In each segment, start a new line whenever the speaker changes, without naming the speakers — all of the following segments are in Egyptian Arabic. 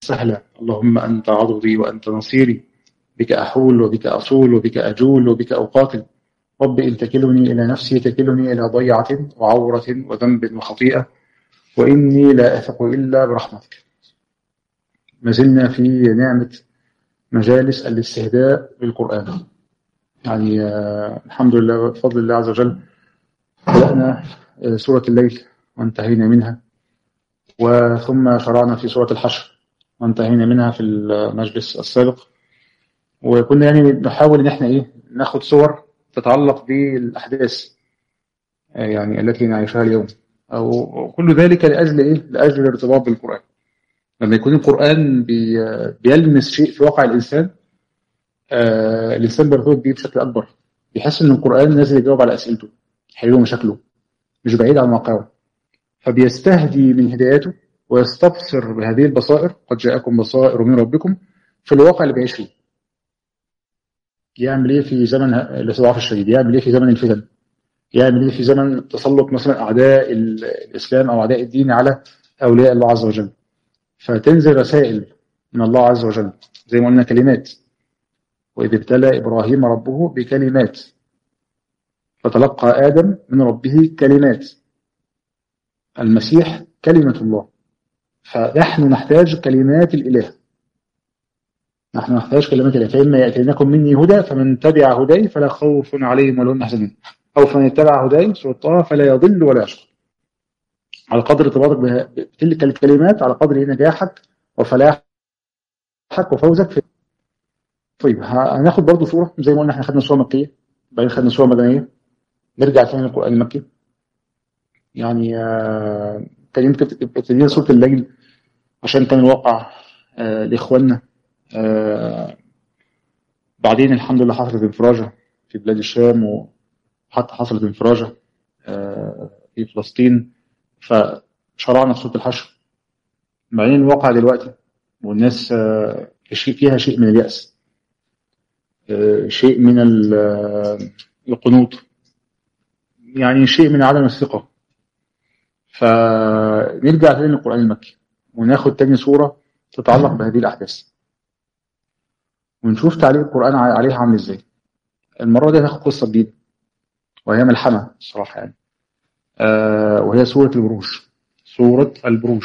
سهلا اللهم أنت عضدي وأنت نصيري بك أحول وبك أصول وبك أجول وبك أقاتل رب إن تكلني إلى نفسي تكلني إلى ضيعة وعورة وذنب وخطيئة وإني لا أثق إلا برحمتك ما زلنا في نعمة مجالس الاستهداء بالقرآن يعني آه الحمد لله بفضل الله عز وجل بدأنا آه سورة الليل وانتهينا منها وثم شرعنا في سورة الحشر وانتهينا منها في المجلس السابق وكنا يعني نحاول ان احنا ايه ناخد صور تتعلق بالأحداث آه يعني التي نعيشها اليوم أو كل ذلك لأجل إيه؟ لأجل الارتباط بالقرآن لما يكون القرآن بي بيلمس شيء في واقع الإنسان آه الإنسان بيرتبط بيه بشكل أكبر بيحس إن القرآن نازل يجاوب على أسئلته يحل مشاكله مش بعيد عن واقعه فبيستهدي من هداياته ويستبصر بهذه البصائر قد جاءكم بصائر من ربكم في الواقع اللي بيعيش فيه يعمل ايه في زمن الاستضعاف الشديد يعمل ايه في زمن الفتن يعمل ايه في زمن تسلط مثلا اعداء الاسلام او اعداء الدين على اولياء الله عز وجل فتنزل رسائل من الله عز وجل زي ما قلنا كلمات واذ ابتلى ابراهيم ربه بكلمات فتلقى ادم من ربه كلمات المسيح كلمه الله فنحن نحتاج كلمات الاله نحن نحتاج كلمات الله فإما يأتينكم مني هدى فمن تبع هداي فلا خوف عليهم ولا هم يحزنون أو فمن يتبع هداي سورة طه فلا يضل ولا يشقى على قدر ارتباطك بتلك الكلمات على قدر نجاحك وفلاحك وفوزك في طيب هناخد برضو صورة زي ما قلنا احنا خدنا صورة مكية بعدين خدنا صورة مدنية نرجع تاني للقرآن المكي يعني آه كان يمكن ابتدينا سورة الليل عشان كان الواقع آه لإخواننا آه بعدين الحمد لله حصلت انفراجة في بلاد الشام وحتى حصلت انفراجة آه في فلسطين فشرعنا في سورة الحشر بعدين الواقع دلوقتي والناس آه فيها شيء من اليأس شيء من القنوط يعني شيء من عدم الثقة فنرجع تاني للقرآن المكي وناخد تاني صورة تتعلق بهذه الأحداث ونشوف تعليق القرآن عليها عامل ازاي المرة دي هناخد قصة جديدة وهي ملحمة الصراحة يعني آه وهي سورة البروج سورة البروج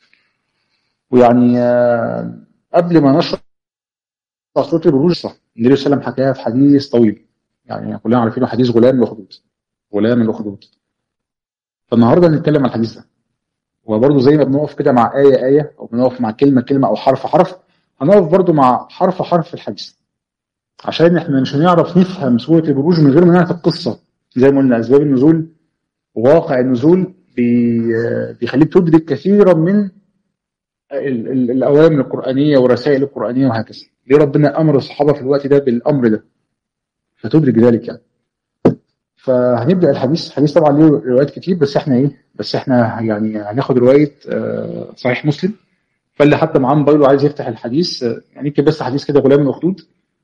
ويعني آه قبل ما نشرح سورة البروج صح النبي صلى الله عليه وسلم حكاها في حديث طويل يعني كلنا عارفينه حديث غلام الأخدود غلام الأخدود فالنهاردة هنتكلم عن الحديث ده وبرضه زي ما بنقف كده مع آية آية أو بنقف مع كلمة كلمة أو حرف حرف هنقف برضو مع حرف حرف في الحديث عشان احنا مش هنعرف نفهم سورة البروج من غير ما نعرف القصة زي ما قلنا أسباب النزول وواقع النزول بي بيخليك تدرك كثيرا من ال ال الأوامر القرآنية والرسائل القرآنية وهكذا ليه ربنا أمر الصحابة في الوقت ده بالأمر ده فتدرك ذلك يعني فهنبدأ الحديث الحديث طبعا ليه روايات كتير بس احنا ايه بس احنا يعني هناخد رواية اه صحيح مسلم فاللي حتى معاه موبايله عايز يفتح الحديث يعني يمكن بس حديث كده غلام الأخدود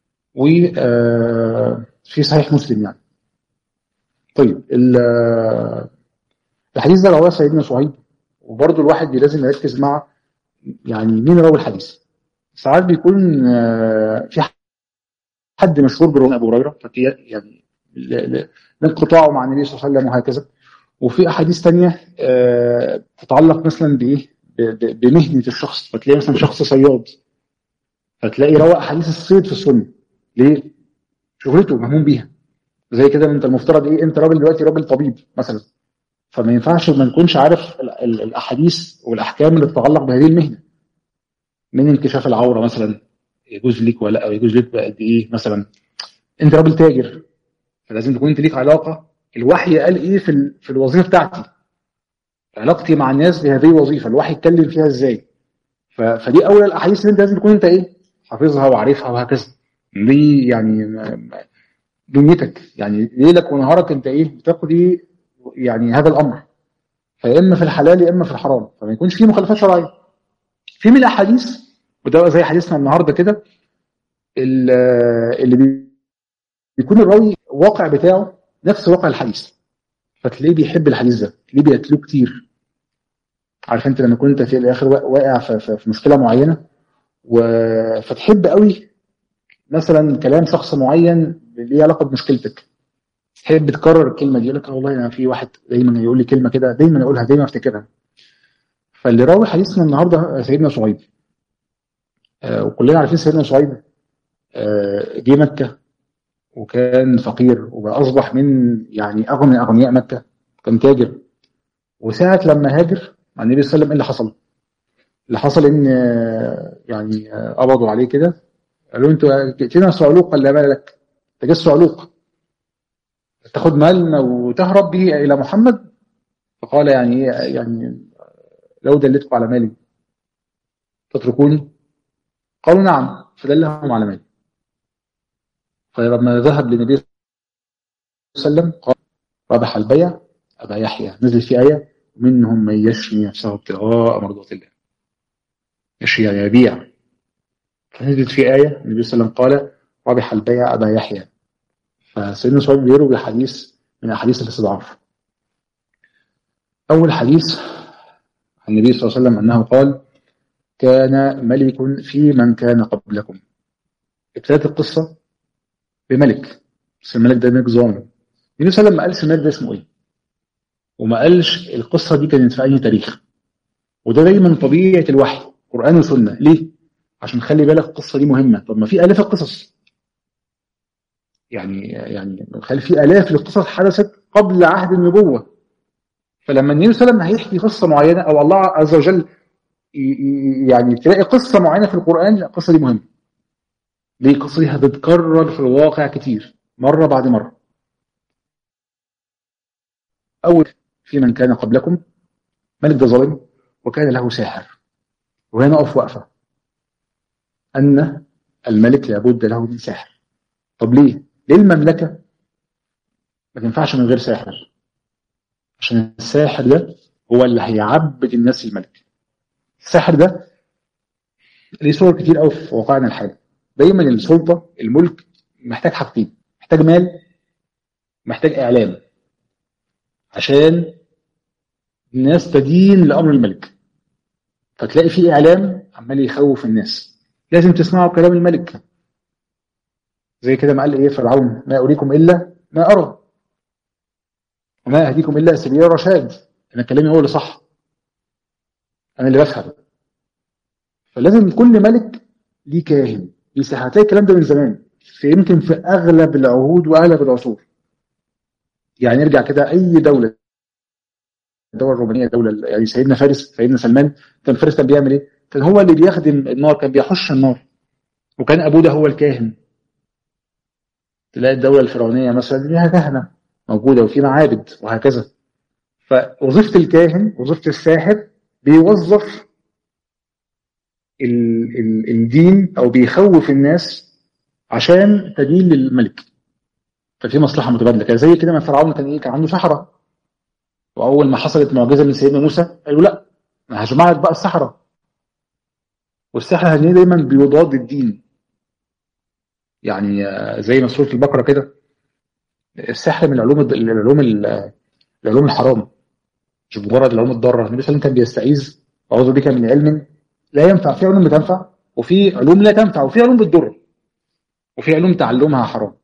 وفي صحيح مسلم يعني طيب الحديث ده رواه سيدنا صهيب وبرضه الواحد لازم يركز مع يعني مين راوي الحديث ساعات بيكون في حد مشهور برواية أبو هريرة يعني لانقطاعه مع النبي صلى الله عليه وسلم وهكذا وفي أحاديث تانية تتعلق مثلا بإيه بمهنة الشخص فتلاقي مثلا شخص صياد فتلاقي روى أحاديث الصيد في السنة ليه؟ شغلته مهموم بيها زي كده انت المفترض ايه انت راجل دلوقتي راجل طبيب مثلا فما ينفعش ما نكونش عارف الاحاديث والاحكام اللي تتعلق بهذه المهنه من انكشاف العوره مثلا يجوز ليك ولا او يجوز ليك بقد ايه مثلا انت راجل تاجر فلازم تكون انت ليك علاقه الوحي قال ايه في في الوظيفه بتاعتي علاقتي مع الناس بهذه الوظيفه الوحي اتكلم فيها ازاي فدي اول الاحاديث اللي انت لازم تكون انت ايه حافظها وعارفها وهكذا دي يعني دنيتك يعني ليلك ونهارك انت ايه بتقضي يعني هذا الامر فيا اما في الحلال يا اما في الحرام فما يكونش فيه مخالفات شرعيه في من الاحاديث وده زي حديثنا النهارده كده اللي بيكون الراوي واقع بتاعه نفس واقع الحديث فتلاقيه بيحب الحديث ده تلاقيه بيتلوه كتير عارف انت لما كنت في الاخر واقع في, في, في مشكله معينه و... فتحب قوي مثلا كلام شخص معين ليه علاقه بمشكلتك تحب تكرر الكلمه دي يقول لك والله انا في واحد دايما يقول لي كلمه كده دايما اقولها دايما افتكرها فاللي راوي حديثنا النهارده سيدنا صهيب آه وكلنا عارفين سيدنا صهيب آه جه مكه وكان فقير وأصبح من يعني أغنى أغنياء مكة كان تاجر وساعة لما هاجر مع النبي صلى الله عليه وسلم إيه اللي حصل؟ اللي حصل إن يعني قبضوا عليه كده قالوا أنتوا جئتنا صعلوق قال لا مال لك أنت جاي صعلوق تاخد مالنا وتهرب به إلى محمد فقال يعني يعني لو دلتكم على مالي تتركوني قالوا نعم فدلهم على مالي فلما ذهب للنبي صلى الله عليه وسلم قال ربح البيع أبا يحيى نزل في آية منهم من يشري نفسه ابتغاء مرضات الله يشري يعني يبيع فنزلت في آية النبي صلى الله عليه وسلم قال ربح البيع أبا يحيى فسيدنا سعيد بيروي حديث من أحاديث الاستضعاف أول حديث عن النبي صلى الله عليه وسلم أنه قال كان ملك في من كان قبلكم ابتدت القصة بملك بس الملك ده ملك ظالم النبي صلى الله عليه وسلم ما قالش الملك ده اسمه ايه وما قالش القصة دي كانت في أي تاريخ وده دايما طبيعة الوحي قرآن وسنة ليه؟ عشان خلي بالك القصة دي مهمة طب ما في آلاف القصص يعني يعني خلي في آلاف القصص حدثت قبل عهد النبوة فلما النبي صلى الله عليه وسلم هيحكي قصة معينة أو الله عز وجل يعني تلاقي قصة معينة في القرآن القصة دي مهمة ليه القصة دي هتتكرر في الواقع كتير مرة بعد مرة أول في من كان قبلكم ملك ده ظالم وكان له ساحر وهنا أقف وقفة أن الملك لابد له من ساحر طب ليه؟ ليه المملكة ما تنفعش من غير ساحر عشان الساحر ده هو اللي هيعبد الناس الملك الساحر ده ليه صور كتير قوي في واقعنا الحالي دايما السلطة الملك محتاج حاجتين محتاج مال محتاج إعلام عشان الناس تدين لأمر الملك فتلاقي في إعلام عمال يخوف الناس لازم تسمعوا كلام الملك زي كده ما قال إيه فرعون ما أريكم إلا ما أرى وما أهديكم إلا سبيل الرشاد أنا كلامي هو اللي صح أنا اللي بفهم فلازم كل ملك ليه كاهن ليه ساحر هتلاقي الكلام ده من زمان في يمكن في أغلب العهود وأغلب العصور يعني نرجع كده أي دولة الدولة الرومانية دولة يعني سيدنا فارس سيدنا سلمان كان فارس كان بيعمل إيه؟ كان هو اللي بيخدم النار كان بيحش النار وكان أبوه ده هو الكاهن تلاقي الدولة الفرعونية مثلا ليها كهنة موجودة وفي معابد وهكذا فوظيفة الكاهن وظيفة الساحر بيوظف ال ال الدين أو بيخوف الناس عشان تدين للملك ففي مصلحة متبادلة كده زي كده ما فرعون كان إيه كان عنده سحرة وأول ما حصلت معجزة من سيدنا موسى قالوا لا أنا هجمع لك بقى السحرة والسحر هنيه دايما بيضاد الدين يعني زي ما سورة البقرة كده السحر من العلوم العلوم العلوم الحرام مش مجرد العلوم الضاره النبي صلى الله عليه وسلم كان بيستعيذ اعوذ بك من علم لا ينفع في علوم بتنفع وفي علوم لا تنفع وفي علوم بتضر وفي علوم تعلمها حرام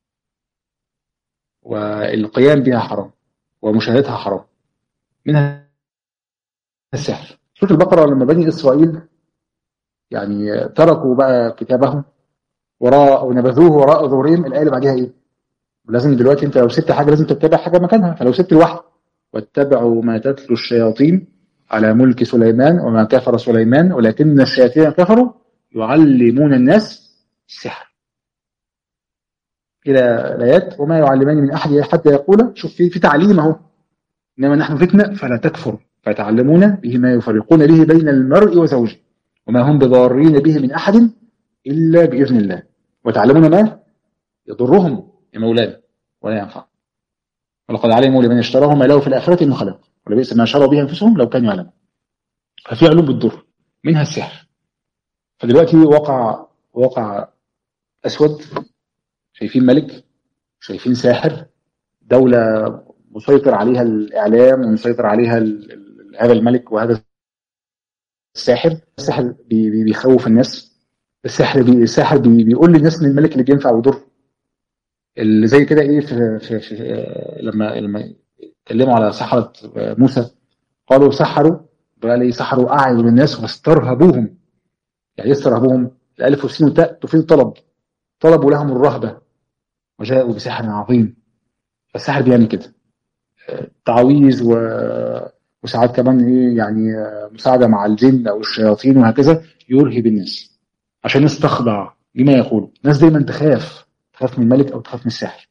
والقيام بها حرام ومشاهدتها حرام منها السحر سورة البقرة لما بني إسرائيل يعني تركوا بقى كتابهم وراء أو نبذوه وراء ظهورهم الآية اللي بعدها إيه؟ لازم دلوقتي أنت لو سبت حاجة لازم تتبع حاجة مكانها فلو سبت الوحي واتبعوا ما تتلو الشياطين على ملك سليمان وما كفر سليمان ولكن الشياطين كفروا يعلمون الناس السحر إلى الآيات وما يعلمان من أحد حتى يقول شوف في, في تعليم أهو إنما نحن فتنة فلا تكفر فيتعلمون به ما يفرقون به بين المرء وزوجه وما هم بضارين به من أحد إلا بإذن الله وتعلمون ما يضرهم يا مولانا ولا ينفع ولقد علموا لمن اشتراه ما له في الآخرة من خلق ولبئس ما شروا به أنفسهم لو كانوا يعلمون ففي علوم بتضر منها السحر فدلوقتي وقع وقع أسود شايفين ملك شايفين ساحر دولة مسيطر عليها الإعلام ومسيطر عليها هذا الملك وهذا الساحر الساحر بيخوف الناس السحر بي الساحر بي بيقول للناس ان الملك اللي بينفع ويضر اللي زي كده ايه في, في, في لما لما اتكلموا على سحرة موسى قالوا سحروا قال ايه سحروا اعين الناس واسترهبوهم يعني ايه استرهبوهم الالف والسين والتاء تفيد طلب طلبوا لهم الرهبه وجاءوا بسحر عظيم فالسحر بيعمل كده تعويذ و... وساعات كمان ايه يعني مساعده مع الجن او الشياطين وهكذا يرهب الناس عشان الناس تخضع لما يقولوا الناس دايما تخاف تخاف من الملك او تخاف من السحر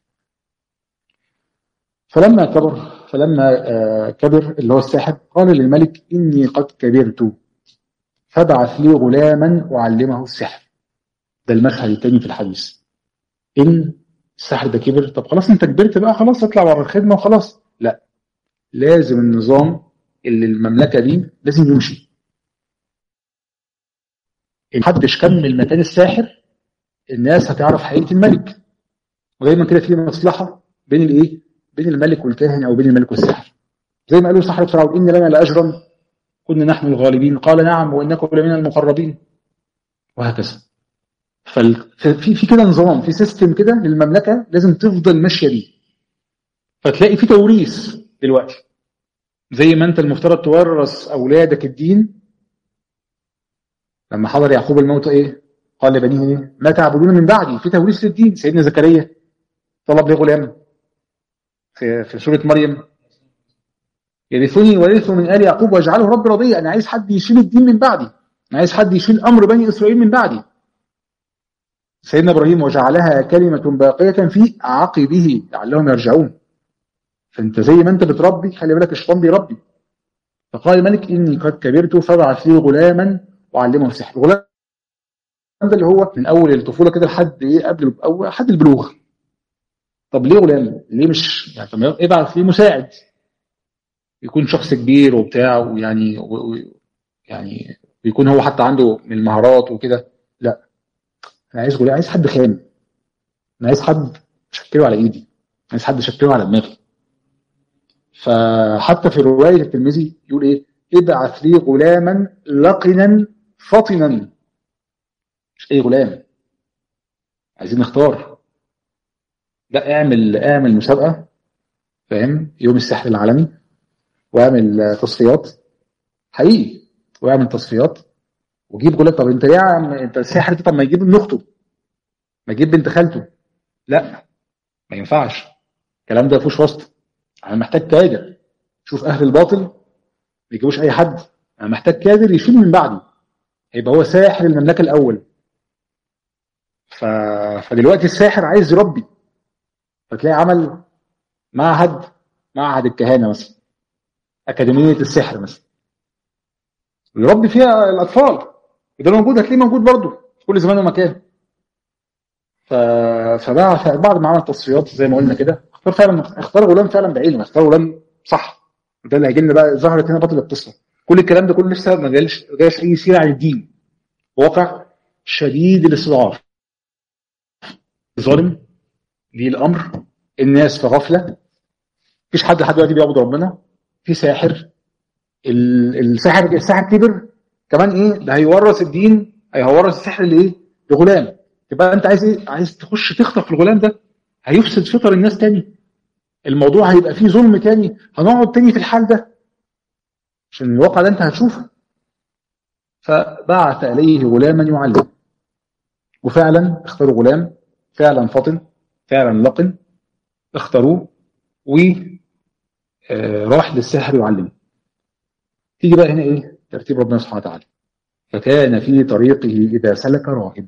فلما كبر فلما كبر اللي هو الساحر قال للملك اني قد كبرت فابعث لي غلاما اعلمه السحر ده المشهد الثاني في الحديث ان السحر ده كبر طب خلاص انت كبرت بقى خلاص اطلع بره الخدمه وخلاص لا لازم النظام اللي المملكه دي لازم يمشي ان محدش كمل مكان الساحر الناس هتعرف حقيقه الملك ودايما كده في مصلحه بين الايه بين الملك والكاهن او بين الملك والساحر زي ما قالوا سحرة فرعون ان لنا لاجرا كنا نحن الغالبين قال نعم وانكم لمن المقربين وهكذا ففي في كده نظام في سيستم كده للمملكه لازم تفضل ماشيه بيه فتلاقي في توريث دلوقتي زي ما انت المفترض تورث اولادك الدين لما حضر يعقوب الموت ايه قال لبنيه ايه ما تعبدون من بعدي في توريث للدين سيدنا زكريا طلب لي غلام في, في سوره مريم يرثني ورث من ال يعقوب واجعله رب رضيا انا عايز حد يشيل الدين من بعدي انا عايز حد يشيل امر بني اسرائيل من بعدي سيدنا ابراهيم وجعلها كلمه باقيه في عقبه لعلهم يرجعون فانت زي ما انت بتربي خلي بالك الشيطان بيربي فقال الملك اني قد كبرت فابعث لي غلاما واعلمه السحر الغلام ده اللي هو من اول الطفوله كده لحد ايه قبل او لحد البلوغ طب ليه غلام ليه مش يعني طب ابعث ليه مساعد يكون شخص كبير وبتاع ويعني و... يعني ويكون هو حتى عنده من المهارات وكده لا انا عايز غلام عايز حد خام انا عايز حد شكله على ايدي عايز حد شكله على دماغي فحتى في رواية الترمذي يقول ايه ابعث لي غلاما لقنا فطنا مش اي غلام عايزين نختار لا اعمل اعمل مسابقة فاهم يوم السحر العالمي واعمل تصفيات حقيقي واعمل تصفيات وجيب غلام طب انت ليه يا عم انت الساحر طب ما يجيب ابن اخته ما يجيب بنت خالته لا ما ينفعش الكلام ده فيهوش واسطه انا محتاج كادر شوف اهل الباطل ما يجيبوش اي حد انا محتاج كادر يشيل من بعدي هيبقى هو ساحر المملكه الاول ف... فدلوقتي الساحر عايز يربي فتلاقي عمل معهد معهد الكهانه مثلا اكاديميه السحر مثلا يربي فيها الاطفال وده موجود هتلاقيه موجود برضه في كل زمان ومكان ف... فبعد بعد ما عمل تصفيات زي ما قلنا كده اختار فعلا اختار غلام فعلا بعلم اختار غلام صح ده اللي هيجي لنا بقى ظهرت هنا بطل القصه كل الكلام ده كله لسه ما جالش ما جاش اي سيره عن الدين واقع شديد الاستضعاف ظالم ليه الامر الناس في غفله مفيش حد لحد دلوقتي بيعبد ربنا في ساحر الساحر الساحر كبر كمان ايه ده هيورث الدين هيورث السحر لايه؟ لغلام تبقى انت عايز ايه؟ عايز تخش تخطف الغلام ده هيفسد فطر الناس تاني الموضوع هيبقى فيه ظلم تاني هنقعد تاني في الحال ده عشان الواقع ده انت هتشوفه فبعث اليه غلاما يعلم وفعلا اختاروا غلام فعلا فطن فعلا لقن اختاروه وراح للسحر يعلمه تيجي بقى هنا ايه ترتيب ربنا سبحانه وتعالى فكان في طريقه اذا سلك راهب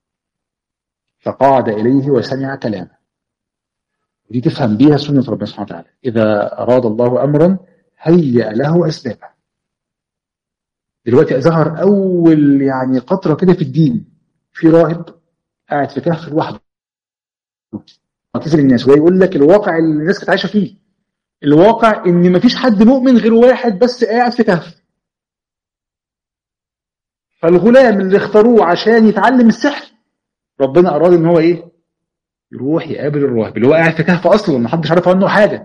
فقعد إليه وسمع كلامه ودي تفهم بيها سنة ربنا سبحانه وتعالى إذا أراد الله أمرا هيأ له أسبابه دلوقتي ظهر أول يعني قطرة كده في الدين في راهب قاعد في كهف لوحده معتزل الناس ويقول لك الواقع اللي الناس كانت عايشة فيه الواقع إن مفيش حد مؤمن غير واحد بس قاعد في كهف فالغلام اللي اختاروه عشان يتعلم السحر ربنا اراد ان هو ايه يروح يقابل الراهب اللي هو قاعد في كهف اصلا ما حدش عارف عنه حاجه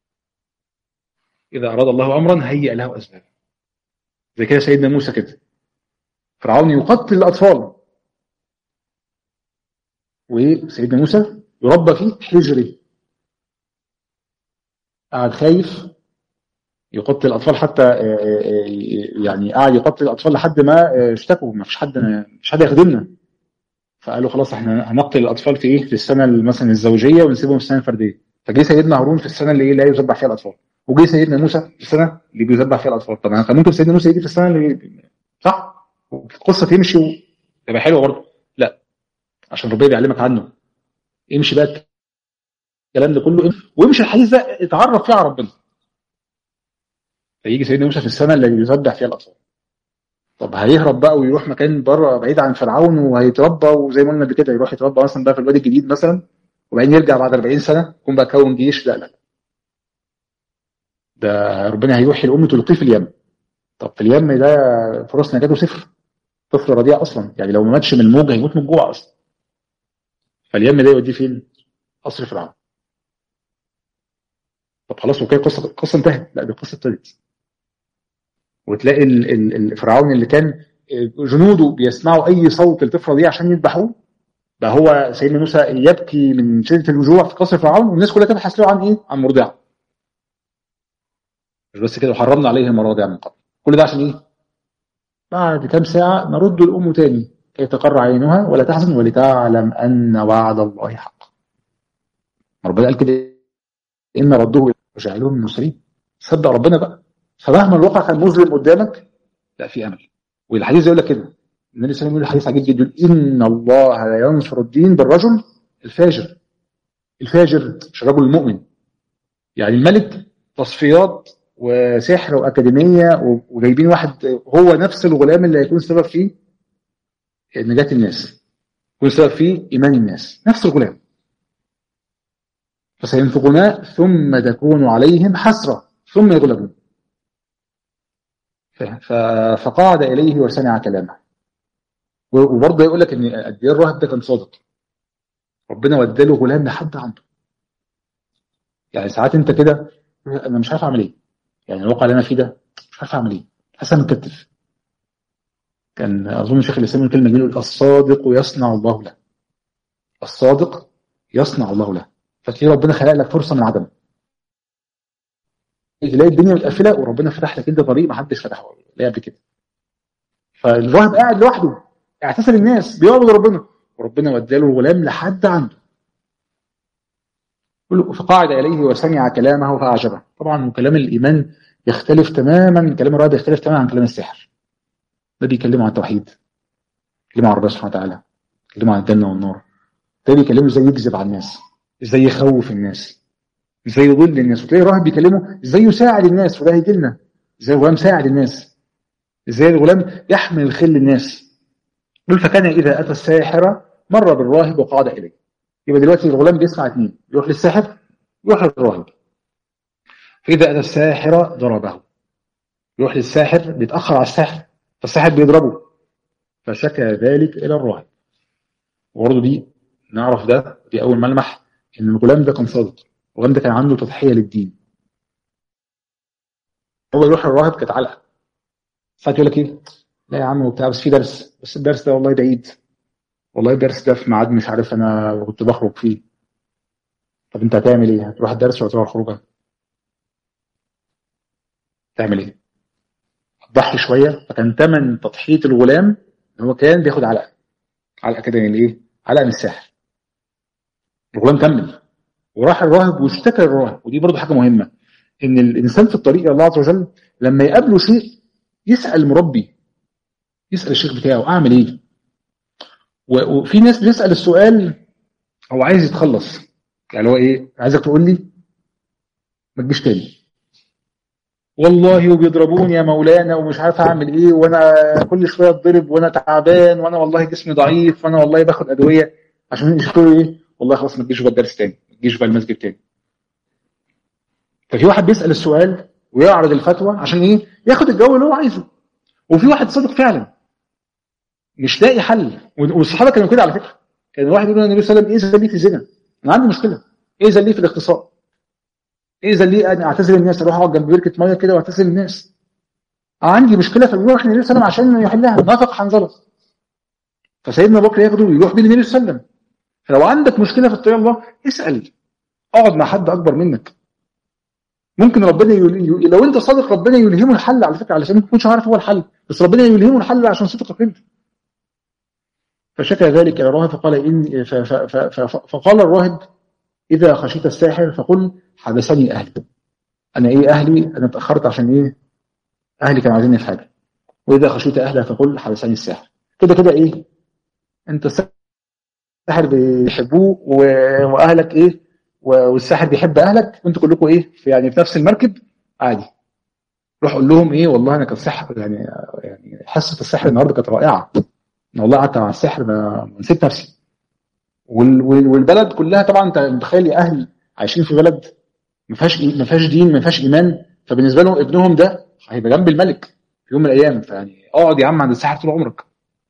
اذا اراد الله امرا هيئ له اسبابه زي كده سيدنا موسى كده فرعون يقتل الاطفال وسيدنا موسى يربى في حجره قاعد خايف يقتل الاطفال حتى يعني قاعد يقتل الاطفال لحد ما اشتكوا ما فيش حد مش حد يخدمنا فقالوا خلاص احنا هنقتل الاطفال في ايه في السنه مثلا الزوجيه ونسيبهم في السنه الفرديه فجه سيدنا هارون في السنه اللي ايه لا يذبح فيها الاطفال وجه سيدنا موسى في السنه اللي بيذبح فيها الاطفال طبعا كان ممكن سيدنا موسى يجي في السنه اللي صح القصه تمشي وتبقى حلوه برضه لا عشان ربنا بيعلمك عنه امشي بقى الكلام ده كله وامشي الحديث ده اتعرف فيه على ربنا فيجي سيدنا موسى في السنه اللي بيذبح فيها الاطفال طب هيهرب بقى ويروح مكان بره بعيد عن فرعون وهيتربى وزي ما قلنا قبل كده يروح يتربى مثلا بقى في الوادي الجديد مثلا وبعدين يرجع بعد 40 سنه يكون بقى كون جيش لا لا ده ربنا هيوحي الام تلقيه في اليم طب في اليم ده فرص نجاته صفر طفل رضيع اصلا يعني لو ما ماتش من الموج هيموت من الجوع اصلا فاليم ده يوديه فين؟ قصر فرعون طب خلاص وكده القصه القصه انتهت لا دي القصه ابتدت وتلاقي الفرعون اللي كان جنوده بيسمعوا اي صوت للطفله دي عشان يذبحوه بقى هو سيدنا موسى يبكي من شده الوجوع في قصر فرعون والناس كلها تبحث له عن ايه؟ عن مرضعه. مش بس كده وحرمنا عليه المراضع من قبل. كل ده عشان ايه؟ بعد كام ساعه نرد الام تاني كي تقر عينها ولا تحزن ولتعلم ان وعد الله حق. ربنا قال كده ان رده وجعلوه من المسرين. صدق ربنا بقى. فمهما الواقع كان مظلم قدامك لا في امل. والحديث يقول لك كده النبي صلى الله عليه وسلم يقول حديث عجيب جدا ان الله لا ينصر الدين بالرجل الفاجر الفاجر مش الرجل المؤمن يعني الملك تصفيات وسحر واكاديميه وجايبين واحد هو نفس الغلام اللي هيكون سبب في نجاه الناس يكون سبب في ايمان الناس نفس الغلام فسينفقنا ثم تكون عليهم حسره ثم يغلبون فقعد اليه وسمع كلامه وبرضه يقول لك ان قد ايه الراهب ده كان صادق ربنا وداله غلام لحد عنده يعني ساعات انت كده انا مش عارف اعمل ايه يعني الواقع اللي انا فيه ده مش عارف اعمل ايه حاسس انا مكتف كان اظن شيخ الاسلام الكلمه دي يقول الصادق يصنع الله له الصادق يصنع الله له فتلاقي ربنا خلق لك فرصه من عدم تلاقي الدنيا متقفله وربنا فتح لك انت طريق ما حدش فتحه لا قبل كده فالراهب قاعد لوحده اعتزل الناس بيعبد ربنا وربنا وداله الغلام لحد عنده فقعد اليه وسمع كلامه فاعجبه طبعا كلام الايمان يختلف تماما كلام الراهب يختلف تماما عن كلام السحر ده بيكلمه عن التوحيد بيكلمه عن ربنا سبحانه وتعالى بيكلمه عن الجنه والنار ده بيكلمه ازاي يكذب على الناس ازاي يخوف الناس ازاي يضل الناس وتلاقي الراهب بيكلمه ازاي يساعد الناس وده هيجي لنا ازاي الغلام ساعد الناس ازاي الغلام يحمل الخير للناس يقول فكان اذا اتى الساحر مر بالراهب وقعد اليه يبقى دلوقتي الغلام بيسمع اثنين يروح للساحر يروح للراهب فاذا اتى الساحر ضربه يروح للساحر بيتاخر على الساحر فالساحر بيضربه فشكى ذلك الى الراهب وبرضه دي نعرف ده دي اول ملمح ان الغلام ده كان صادق الغلام ده كان عنده تضحيه للدين هو يروح للراهب كانت علقه ساعات يقول لك ايه لا يا عم وبتاع بس في درس بس الدرس ده والله ده عيد والله الدرس ده في ميعاد مش عارف انا كنت بخرج فيه طب انت هتعمل ايه؟ هتروح الدرس ولا تروح الخروجه؟ تعمل ايه؟ هتضحي شويه فكان ثمن تضحيه الغلام ان هو كان بياخد علقه علقه كده يعني ايه؟ علقه من الساحر الغلام كمل وراح الراهب واشتكى الراهب ودي برضه حاجه مهمه ان الانسان في الطريق الى الله عز وجل لما يقابله شيء يسال المربي يسال الشيخ بتاعه اعمل ايه وفي ناس بتسال السؤال هو عايز يتخلص يعني هو ايه عايزك تقول لي ما تجيش تاني والله وبيضربوني يا مولانا ومش عارف اعمل ايه وانا كل شويه اتضرب وانا تعبان وانا والله جسمي ضعيف وانا والله باخد ادويه عشان يشوفوا ايه والله خلاص ما تجيش بقى الدرس تاني ما تجيش بقى المسجد تاني ففي واحد بيسال السؤال ويعرض الفتوى عشان ايه ياخد الجو اللي هو عايزه وفي واحد صادق فعلا مش لاقي حل والصحابه كانوا كده على فكره كان الواحد يقول للنبي صلى الله عليه وسلم ايه ذنبي في الزنا انا عندي مشكله ايه ذنبي في الاغتصاب ايه ذنبي انا اعتزل الناس اروح اقعد جنب بركه ميه كده واعتزل الناس عندي مشكله فبيروح للنبي صلى الله عليه وسلم عشان يحلها نافق حنظله فسيدنا ابو بكر ياخده ويروح بيه للنبي صلى الله عليه وسلم فلو عندك مشكله في اتقاء الله اسال اقعد مع حد اكبر منك ممكن ربنا يل... لو انت صادق ربنا يلهمه الحل على فكره علشان ما تكونش عارف هو الحل بس ربنا يلهمه الحل عشان صدقك انت فشكى ذلك الى الراهب فقال إن ف... ف... ف... ف... فقال الراهب اذا خشيت الساحر فقل حبسني اهلي انا ايه اهلي انا اتاخرت عشان ايه اهلي كانوا عايزيني في حاجه واذا خشيت اهلها فقل حبسني الساحر كده كده ايه انت الساحر بيحبوه و... واهلك ايه والساحر بيحب اهلك وانتوا كلكم ايه في يعني في نفس المركب عادي روح قول لهم ايه والله انا كان سحر يعني يعني حصه السحر النهارده كانت رائعه انا والله قعدت مع السحر ما نسيت نفسي وال... والبلد كلها طبعا انت متخيل اهل عايشين في بلد ما فيهاش ما فيهاش دين ما فيهاش ايمان فبالنسبه لهم ابنهم ده هيبقى جنب الملك في يوم من الايام فيعني اقعد يا عم عند الساحر طول عمرك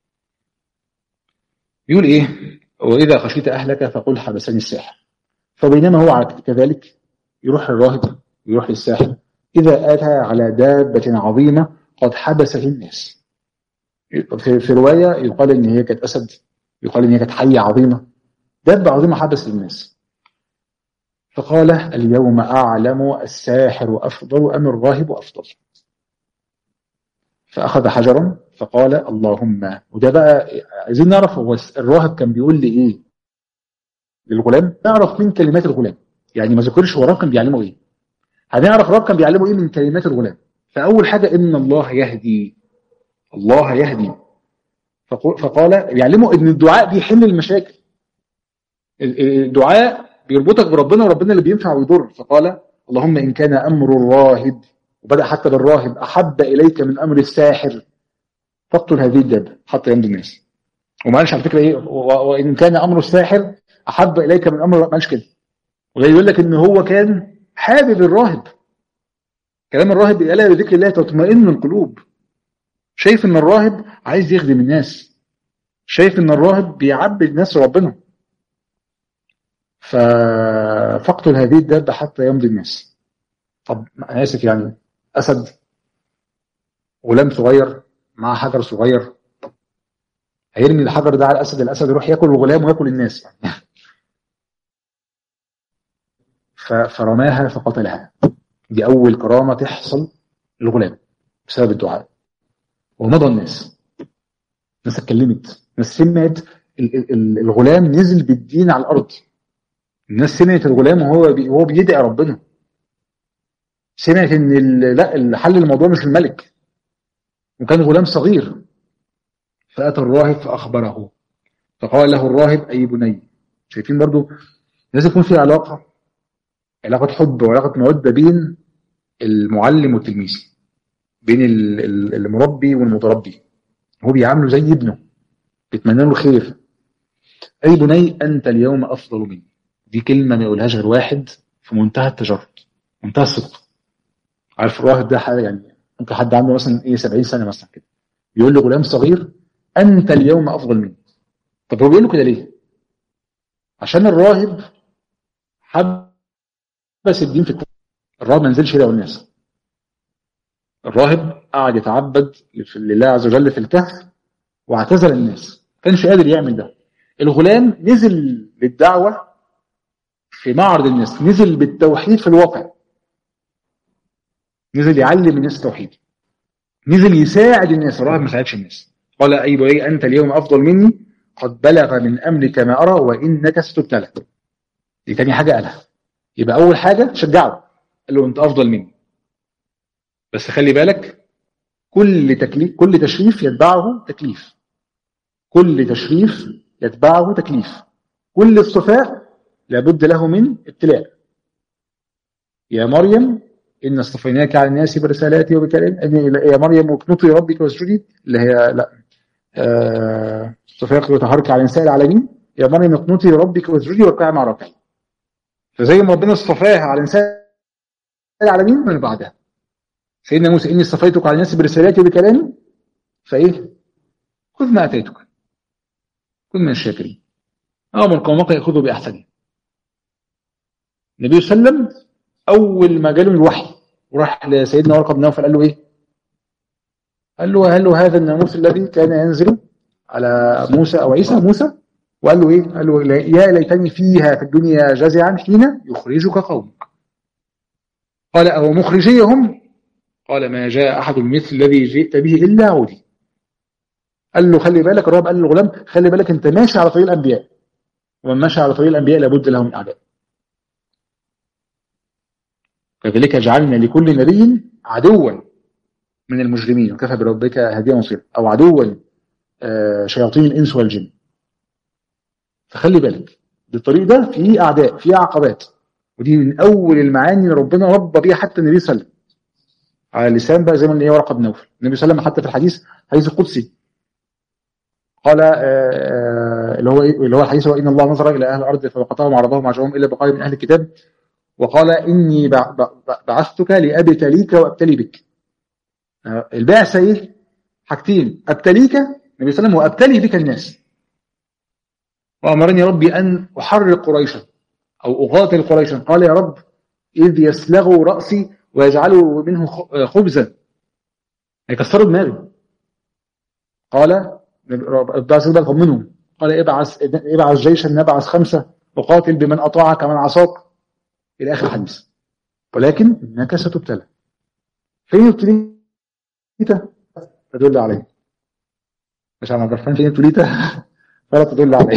يقول ايه واذا خشيت اهلك فقل حبسني الساحر فبينما هو على كذلك يروح الراهب يروح للساحر إذا أتى على دابة عظيمة قد حبسه الناس في, في رواية يقال إن هي كانت أسد يقال إن هي كانت حية عظيمة دابة عظيمة حبس الناس فقال اليوم أعلم الساحر أفضل أم الراهب أفضل فأخذ حجرا فقال اللهم وده بقى عايزين نعرف هو الراهب كان بيقول لي إيه للغلام نعرف من كلمات الغلام يعني ما ذكرش هو كان بيعلمه ايه هنعرف رب كان بيعلمه ايه من كلمات الغلام فاول حاجه ان الله يهدي الله يهدي فقال بيعلمه ان الدعاء بيحل المشاكل الدعاء بيربطك بربنا وربنا اللي بينفع ويضر فقال اللهم ان كان امر الراهب وبدا حتى بالراهب احب اليك من امر الساحر فاقتل هذه الدابه حتى يمضي الناس ومعلش على فكره ايه وان كان امر الساحر احب اليك من امر مالش كده وجاي يقول لك ان هو كان حابب الراهب كلام الراهب الا بذكر الله تطمئن القلوب شايف ان الراهب عايز يخدم الناس شايف ان الراهب بيعبد الناس ربنا فاقتل هذه الدابه حتى يمضي الناس طب انا اسف يعني اسد غلام صغير مع حجر صغير هيرمي الحجر ده على الاسد الاسد يروح ياكل الغلام وياكل الناس يعني فرماها فقتلها دي اول كرامه تحصل للغلام بسبب الدعاء ومضى الناس الناس اتكلمت الناس سمعت الغلام نزل بالدين على الارض الناس سمعت الغلام وهو بي وهو بيدعي ربنا سمعت ان لا حل الموضوع مش الملك وكان غلام صغير فاتى الراهب فاخبره فقال له الراهب اي بني شايفين برضو لازم يكون في علاقه علاقه حب وعلاقه موده بين المعلم والتلميذ بين المربي والمتربي هو بيعامله زي ابنه بيتمنى له الخير اي بني انت اليوم افضل مني دي كلمه ما يقولهاش غير واحد في منتهى التجرد منتهى الصدق عارف الراهب ده حاجه يعني ممكن حد عنده مثلا ايه 70 سنه مثلا كده بيقول لغلام صغير انت اليوم افضل مني طب هو بيقول له كده ليه عشان الراهب حبس الدين في التاني. الراهب ما نزلش يدعو الناس الراهب قعد يتعبد لله عز وجل في الكهف واعتزل الناس ما كانش قادر يعمل ده الغلام نزل للدعوه في معرض الناس نزل بالتوحيد في الواقع نزل يعلم الناس التوحيد نزل يساعد الناس الراهب ما ساعدش الناس قال اي بني انت اليوم افضل مني قد بلغ من امرك ما ارى وانك ستبتلى دي تاني حاجه قالها يبقى اول حاجه شجعه قال له انت افضل مني بس خلي بالك كل تكليف كل تشريف يتبعه تكليف كل تشريف يتبعه تكليف كل اصطفاء لابد له من ابتلاء يا مريم إن اصطفيناك على الناس برسالاتي وبكلام يا مريم اقنطي ربك واسجدي اللي هي لا اصطفاك وطهرك على نساء العالمين يا مريم اقنطي ربك واسجدي واركعي مع راكعين فزي ما ربنا اصطفاها على نساء العالمين من بعدها سيدنا موسى اني اصطفيتك على الناس برسالاتي وبكلامي فايه خذ ما اتيتك كن من الشاكرين امر قومك ياخذوا باحسنه النبي صلى الله عليه وسلم اول ما جاله الوحي وراح لسيدنا ورقه بن نوفل قال له ايه قال له هل هذا الناموس الذي كان ينزل على موسى او عيسى موسى وقال له ايه قال له يا ليتني فيها في الدنيا جزعا حين يخرجك قومك قال او مخرجيهم قال ما جاء احد مثل الذي جئت به الا عودي قال له خلي بالك الرب قال للغلام خلي بالك انت ماشي على طريق الانبياء ومن ماشي على طريق الانبياء لابد له من اعداء كذلك جعلنا لكل نبي عدوا من المجرمين وكفى بربك هديا مصيرا او عدوا شياطين الانس والجن فخلي بالك الطريق ده فيه اعداء فيه عقبات ودي من اول المعاني اللي ربنا ربى بيها حتى النبي صلى الله عليه وسلم على لسان بقى زي ما هي ورقه بن نوفل النبي صلى الله عليه وسلم حتى في الحديث حديث القدسي قال اللي هو اللي هو الحديث هو ان الله نظر الى اهل الارض فوقتهم عرضهم عجبهم الا بقايا من اهل الكتاب وقال اني بعثتك لابتليك وابتلي بك البعثه ايه؟ حاجتين ابتليك النبي صلى الله عليه وسلم وابتلي بك الناس وامرني ربي ان احرق قريشا او اقاتل قريشا قال يا رب اذ يسلغوا راسي ويجعلوا منه خبزا هيكسروا دماغي قال ابعث بالك منهم قال ابعث ابعث جيشا نبعث خمسه وقاتل بمن اطاعك من عصاك الى اخر الحديث ولكن انك ستبتلى فين ابتليت تدل عليه مش عم عبد الرحمن فين ابتليت فلا تدل عليه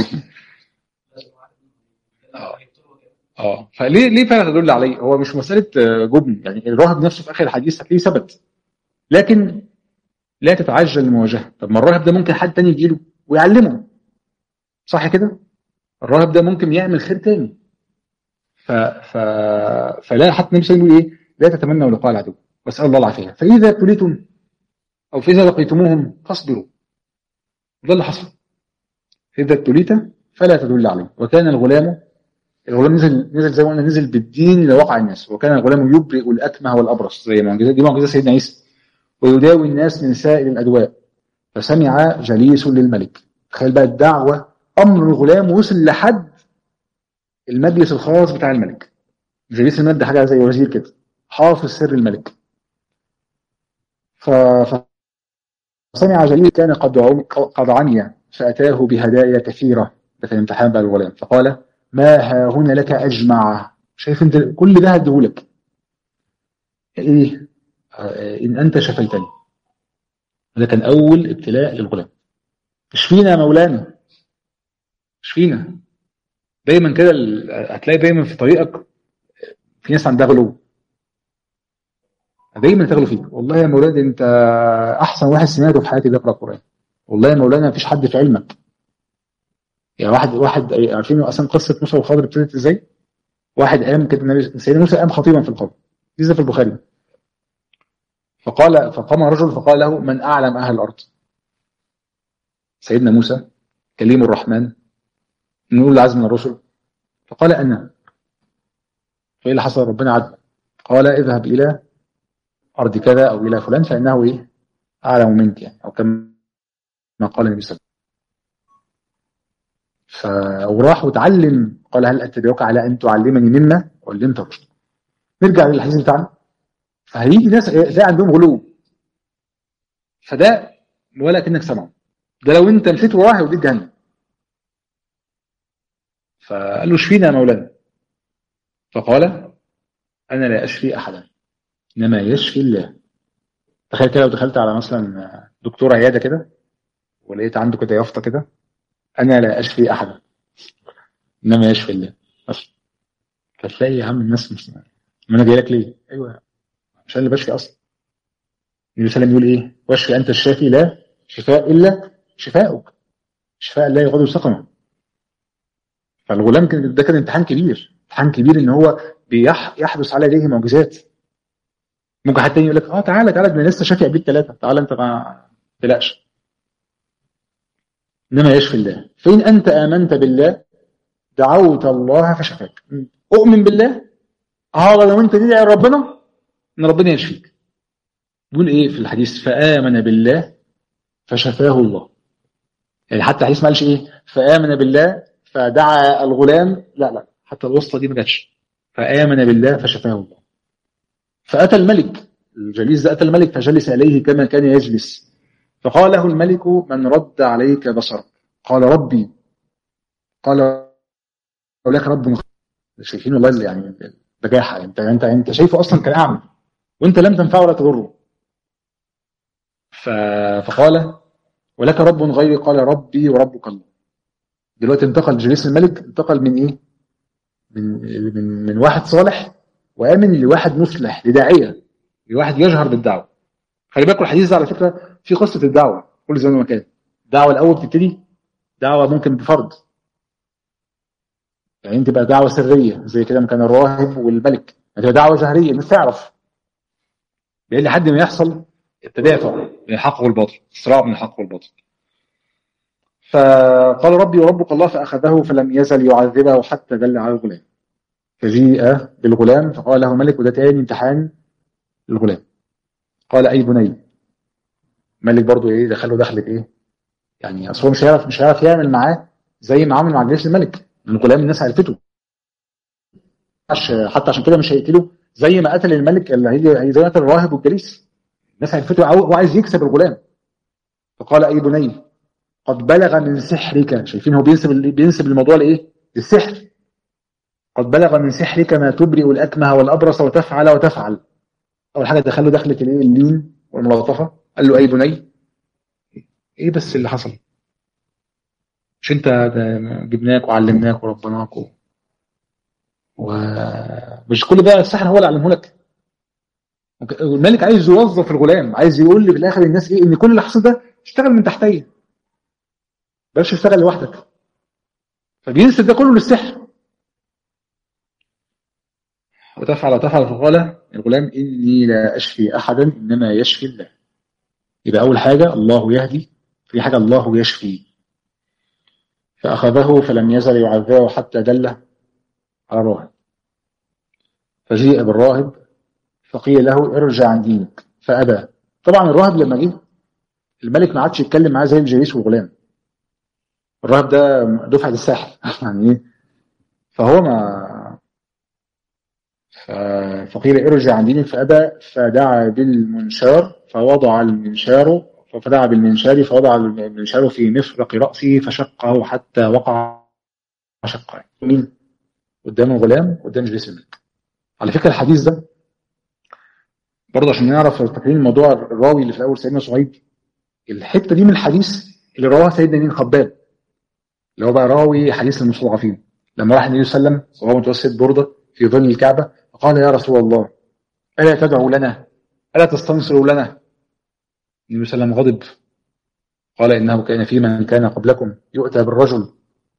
اه فليه ليه فعلا تدل عليه هو مش مساله جبن يعني الراهب نفسه في اخر الحديث هتلاقيه ثبت لكن لا تتعجل المواجهه طب ما الراهب ده ممكن حد تاني يجي له ويعلمه صح كده الراهب ده ممكن يعمل خير تاني ف... ف... فلا حتى النبي صلى الله عليه وسلم ايه لا تتمنوا لقاء العدو واسال الله العافيه فاذا ابتليتم او فاذا لقيتموهم فاصبروا ده اللي حصل اذا ابتليت فلا تدل عليه وكان الغلام الغلام نزل نزل زي ما قلنا نزل بالدين لواقع الناس وكان الغلام يبرئ الاكمه والابرص زي معجزات دي معجزه سيدنا عيسى ويداوي الناس من سائر الادواء فسمع جليس للملك تخيل بقى الدعوه امر الغلام وصل لحد المجلس الخاص بتاع الملك جليس الملك ده حاجه زي وزير كده حافظ سر الملك ف... فسمع جليس كان قد قد عمي فاتاه بهدايا كثيره ده في الامتحان بقى الغلام فقال ما ها هنا لك اجمع شايف انت كل ده هديهولك ايه ان انت شفيتني ده كان اول ابتلاء للغلام اشفينا يا مولانا اشفينا دايما كده هتلاقي دايما في طريقك في ناس عندها غلو دايما تغلو فيك والله يا مولانا انت احسن واحد سمعته في حياتي بيقرا القران والله يا مولانا مفيش حد في علمك يعني واحد واحد عارفين اصلا قصه موسى والخضر ابتدت ازاي؟ واحد قام كده النبي سيدنا موسى قام خطيبا في القوم دي في البخاري فقال فقام رجل فقال له من اعلم اهل الارض؟ سيدنا موسى كليم الرحمن نقول العزم من الرسل فقال انا فايه اللي حصل ربنا عدل قال اذهب الى ارض كذا او الى فلان فانه ايه اعلم منك يعني او كما قال النبي صلى الله عليه وسلم ف... وراح وتعلم قال هل اتبعك على ان تعلمني مما علمت رشد نرجع للحديث بتاعنا فهيجي ناس تلاقي عندهم غلو فده ولا كانك سمعه ده لو انت مشيت وراه هيوديك جهنم فقال له اشفينا يا مولانا فقال انا لا اشفي احدا انما يشفي الله تخيل كده لو دخلت على مثلا دكتور عياده كده ولقيت عنده كده يافطه كده انا لا اشفي احدا انما يشفي الله بس فتلاقي يا عم الناس مش ما انا جاي لك ليه؟ ايوه عشان اللي بشفي اصلا النبي صلى الله عليه وسلم يقول ايه؟ واشفي انت الشافي لا شفاء الا شفاؤك شفاء لا يغادر سقما فالغلام كان ده كان امتحان كبير امتحان كبير ان هو بيحدث على يديه معجزات ممكن حد تاني يقول لك اه تعالى تعالى ده انا لسه شافي قبل ثلاثه تعالى انت ما تقلقش انما يشفي الله فان انت امنت بالله دعوت الله فشفاك اؤمن بالله اه لو انت تدعي ربنا ان ربنا يشفيك بيقول ايه في الحديث فامن بالله فشفاه الله يعني حتى الحديث ما قالش ايه فامن بالله فدعا الغلام لا لا حتى الوسطى دي ما جاتش فامن بالله فشفاه الله فاتى الملك الجليس ده اتى الملك فجلس اليه كما كان يجلس فقال له الملك من رد عليك بصرك قال ربي قال ولك رب شايفين والله يعني البجاحه انت انت انت شايفه اصلا كان اعمى وانت لم تنفعه ولا تضره فقال ولك رب غيري قال ربي وربك الله دلوقتي انتقل جليس الملك انتقل من ايه من من من واحد صالح وامن لواحد مصلح لداعيه لواحد يجهر بالدعوه خلي بالكم الحديث ده على فكره في قصه الدعوه كل زمان ومكان الدعوه الاول بتبتدي دعوه ممكن بفرض يعني تبقى دعوه سريه زي كده مكان الراهب والملك هتبقى دعوه جهريه الناس تعرف لان لحد ما يحصل التدافع بين الحق والباطل الصراع بين الحق والباطل فقال ربي وربك الله فأخذه فلم يزل يعذبه حتى دل على الغلام فجيء بالغلام فقال له ملك وده تاني امتحان الغلام قال أي بني ملك برضو ايه دخله دخلة ايه يعني اصل هو مش هيعرف مش هيعرف يعمل معاه زي ما عمل مع جيش الملك الغلام الناس عرفته حتى عشان كده مش هيقتله زي ما قتل الملك اللي هي زي ما قتل الراهب والجليس الناس عرفته هو عايز يكسب الغلام فقال اي بني قد بلغ من سحرك شايفين هو بينسب بينسب الموضوع لايه للسحر قد بلغ من سحرك ما تبرئ الاكمه والابرص وتفعل وتفعل اول حاجه دخله دخلت الايه اللين والملاطفه قال له اي بني ايه بس اللي حصل مش انت جبناك وعلمناك وربناك و... ومش كل ده السحر هو اللي علمه لك الملك عايز يوظف الغلام عايز يقول لي في الاخر الناس ايه ان كل اللي حصل ده اشتغل من تحتيه بلاش تشتغل لوحدك فبينسب ده كله للسحر وتفعل وتفعل فقال الغلام اني لا اشفي احدا انما يشفي الله يبقى اول حاجه الله يهدي في حاجه الله يشفي فاخذه فلم يزل يعذبه حتى دل على الراهب فجيء بالراهب فقيل له ارجع عن دينك فابى طبعا الراهب لما جه الملك ما عادش يتكلم معاه زي الجليس والغلام الراهب ده دفعه الساحر يعني ايه فهو ما فقيل ارجع عن دينك فابى فدعا بالمنشار فوضع المنشار فدعا بالمنشار فوضع المنشار في مفرق راسه فشقه حتى وقع شقين مين قدام الغلام قدام جليس الملك على فكره الحديث ده برضه عشان نعرف فاكرين موضوع الراوي اللي في الاول سيدنا صهيب الحته دي من الحديث اللي رواه سيدنا مين خباب اللي هو بقى راوي حديث المستضعفين لما راح النبي صلى الله عليه وسلم وهو متوسط برده في ظل الكعبه فقال يا رسول الله الا تدعو لنا الا تستنصر لنا النبي صلى الله عليه وسلم غضب قال انه كان في من كان قبلكم يؤتى بالرجل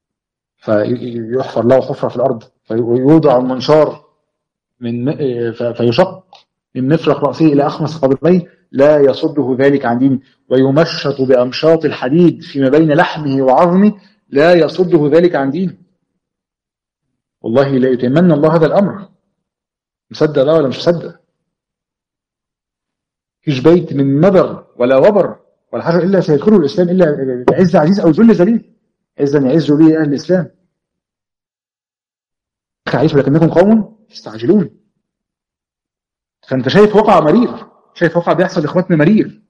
فيحفر له حفره في الارض فيوضع المنشار من فيشق من مفرق رأسه إلى أخمص قدميه لا يصده ذلك عن دينه ويمشط بأمشاط الحديد فيما بين لحمه وعظمه لا يصده ذلك عن دينه والله لا يتمنى الله هذا الأمر مصدق لا ولا مش مصدق فيش بيت من مبر ولا وبر ولا حاجة إلا سيدخله الإسلام إلا عز عزيز أو ذل ذليل عزا يعز به أهل الإسلام عيش ولكنكم قوم تستعجلون فانت شايف واقع مرير شايف واقع بيحصل لاخواتنا مرير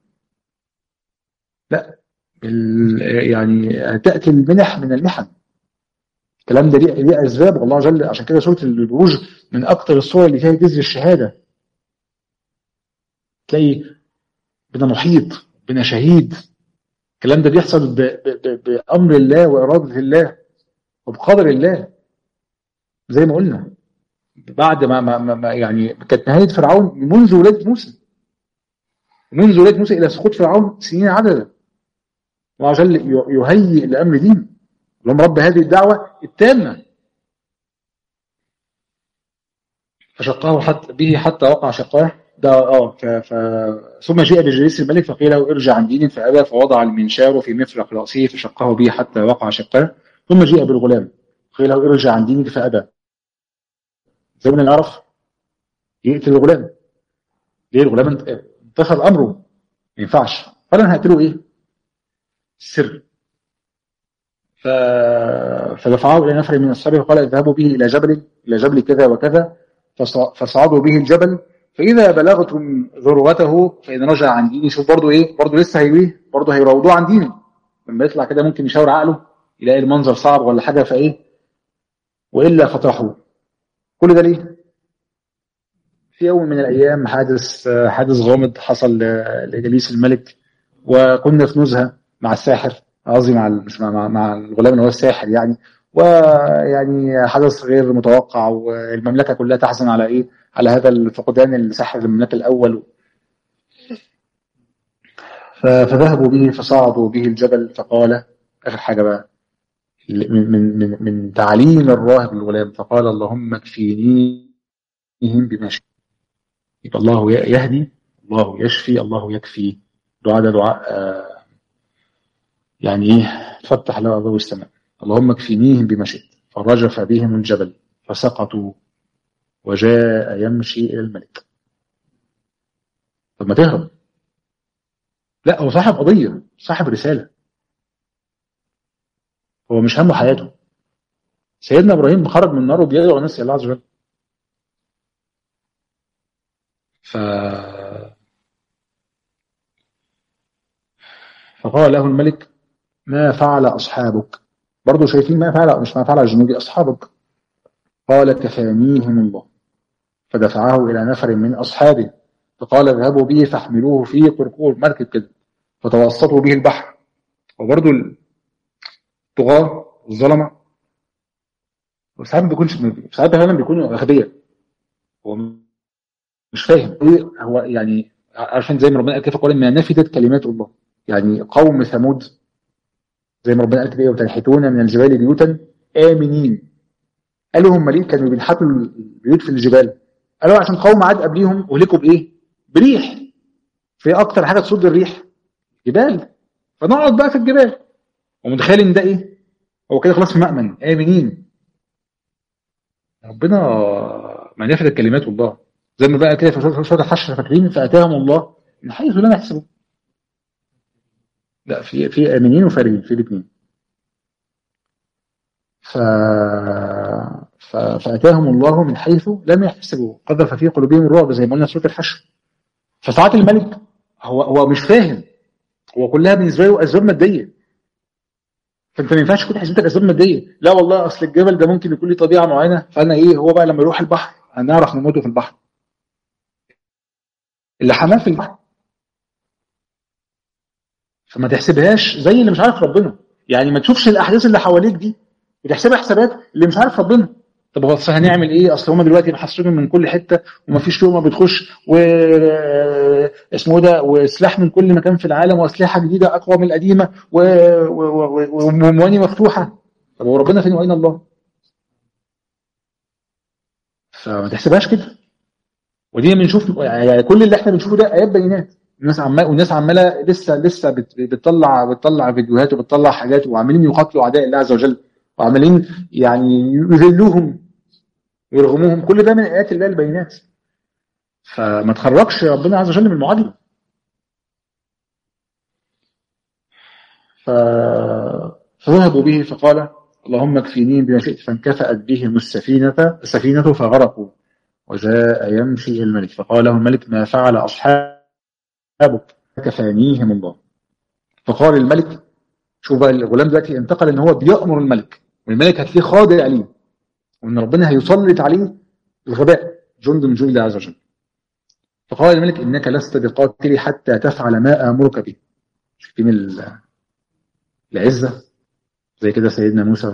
لا يعني تاتي المنح من المحن الكلام ده ليه اسباب والله جل عشان كده سوره البروج من اكثر الصور اللي فيها جذر الشهاده تلاقي بنا محيط بنا شهيد الكلام ده بيحصل ب ب ب بامر الله واراده الله وبقدر الله زي ما قلنا بعد ما, ما, ما يعني كانت نهايه فرعون منذ ولاده موسى منذ ولاده موسى الى سقوط فرعون سنين عددا الله جل يهيئ لامر دين اللهم رب هذه الدعوه التامه فشقاه حتى به حتى وقع شقاه ده اه ف... ف... ثم جاء بجليس الملك فقيل له ارجع عن دين فابى فوضع المنشار في مفرق راسه فشقه به حتى وقع شقاه ثم جاء بالغلام قيل له ارجع عن دينك فابى زي ما نعرف يقتل الغلام ليه الغلام انتشر امره ما ينفعش قال انا هقتله ايه السر ف... فدفعه الى نفر من الصبي وقال اذهبوا به الى جبل الى جبل كذا وكذا فص... فصعدوا به الجبل فاذا بلغتم ذروته فان رجع عن دينه شوف برضه ايه برضه لسه هيويه برضه هيراودوه عن دينه لما يطلع كده ممكن يشاور عقله يلاقي المنظر صعب ولا حاجة فإيه وإلا فطرحوه كل ده ليه؟ في يوم من الأيام حادث حادث غامض حصل لجليس الملك وكنا في نزهة مع الساحر قصدي مع مش مع, مع الغلام اللي هو الساحر يعني ويعني حدث غير متوقع والمملكة كلها تحزن على إيه؟ على هذا الفقدان الساحر المملكة الأول فذهبوا به فصعدوا به الجبل فقال آخر حاجة بقى من من من من تعليم الراهب للغلام فقال اللهم اكفينيهم بما شئت يبقى الله يهدي الله يشفي الله يكفي دعاء ده دعاء آه يعني ايه تفتح له ابواب السماء اللهم اكفينيهم بما شئت فرجف بهم الجبل فسقطوا وجاء يمشي الى الملك طب ما تهرب لا هو صاحب قضيه صاحب رساله هو مش همه حياته سيدنا ابراهيم خرج من النار وبيدعو الناس الى الله عز وجل ف فقال له الملك ما فعل اصحابك برضه شايفين ما فعل مش ما فعل جنود اصحابك قال كفانيهم الله فدفعه الى نفر من اصحابه فقال اذهبوا به فاحملوه في قرقور مركب كده فتوسطوا به البحر وبرضه الطغاة الظلمة وساعات ما بيكونش ساعات فعلا بيكونوا اغبياء هو مش فاهم ايه هو يعني عشان زي ما ربنا قال كده في القران ما نفدت كلمات الله يعني قوم ثمود زي ما ربنا قال كده وتنحتون من الجبال بيوتا امنين قالوا هم ليه كانوا بينحتوا البيوت في الجبال قالوا عشان قوم عاد قبليهم اهلكوا بايه بريح في اكتر حاجه تصد الريح جبال فنقعد بقى في الجبال ومتخيل ان ده ايه هو كده خلاص في مأمن امنين ربنا ما نفدت كلمات الله زي ما بقى كده في سوره الحشر فاكرين فاتاهم الله من حيث لم يحسبوا لا في في امنين وفارغين في الاثنين ف... ف... فاتاهم الله من حيث لم يحسبوا قذف في قلوبهم الرعب زي ما قلنا في سوره الحشر فساعات الملك هو هو مش فاهم هو كلها بالنسبه له اسباب ماديه فانت ما ينفعش تكون حسبتك اسباب ماديه لا والله اصل الجبل ده ممكن يكون له طبيعه معينه فانا ايه هو بقى لما يروح البحر هنعرف نموته في البحر اللي حماه في البحر فما تحسبهاش زي اللي مش عارف ربنا يعني ما تشوفش الاحداث اللي حواليك دي وتحسبها حسابات اللي مش عارف ربنا طب هو اصل هنعمل ايه اصل هم دلوقتي محصرين من كل حته ومفيش لقمه بتخش و اسمه ده وسلاح من كل مكان في العالم واسلحه جديده اقوى من القديمه ومواني مفتوحه طب هو ربنا فين واين الله؟ فما تحسبهاش كده ودي بنشوف يعني كل اللي احنا بنشوفه ده ايات بينات الناس عمال والناس عماله لسه لسه بتطلع بتطلع فيديوهات وبتطلع حاجات وعمالين يقاتلوا اعداء الله عز وجل وعمالين يعني يذلوهم ويرغموهم كل ده من ايات الله البينات فما تخرجش ربنا عز وجل من المعادله ف... فذهبوا به فقال اللهم اكفيني بما شئت فانكفأت بهم السفينة السفينة فغرقوا وجاء يمشي إلى الملك فقال له الملك ما فعل أصحابك كفانيهم الله فقال الملك شوف بقى الغلام دلوقتي انتقل ان هو بيأمر الملك والملك هتلاقيه خاضع عليه وان ربنا هيسلط عليه الغباء جند من جند الله عز وجل فقال الملك انك لست بقاتلي حتى تفعل ما امرك به شايفين العزه زي كده سيدنا موسى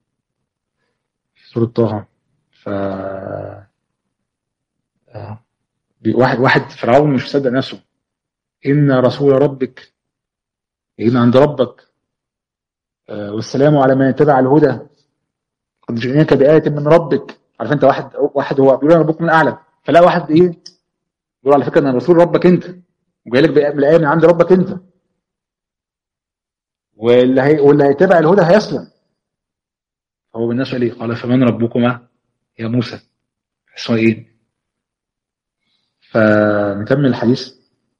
في سوره طه ف واحد واحد فرعون مش مصدق نفسه ان رسول ربك جينا عند ربك والسلام على من اتبع الهدى قد جئناك بآية من ربك عارف انت واحد واحد هو بيقول انا ربكم الاعلى فلا واحد ايه بيقول على فكره انا رسول ربك انت وجاي لك بالايه من عند ربك انت واللي هي واللي هيتبع الهدى هيسلم هو بالناس قال ايه قال فمن ربكما يا موسى اسمه ايه فنكمل الحديث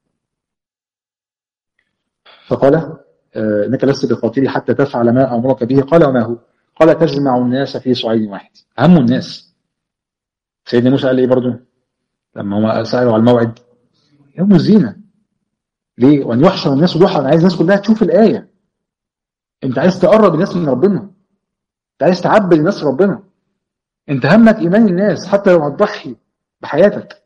فقال انك لست بقاتلي حتى تفعل ما امرك به قال وما هو قال تجمع الناس في صعيد واحد اهم الناس سيدنا موسى قال ايه برضه لما هو سالوا على الموعد يوم الزينه ليه وان يحشر الناس ضحى انا عايز الناس كلها تشوف الايه انت عايز تقرب الناس من ربنا انت عايز تعبد الناس ربنا انت همك ايمان الناس حتى لو هتضحي بحياتك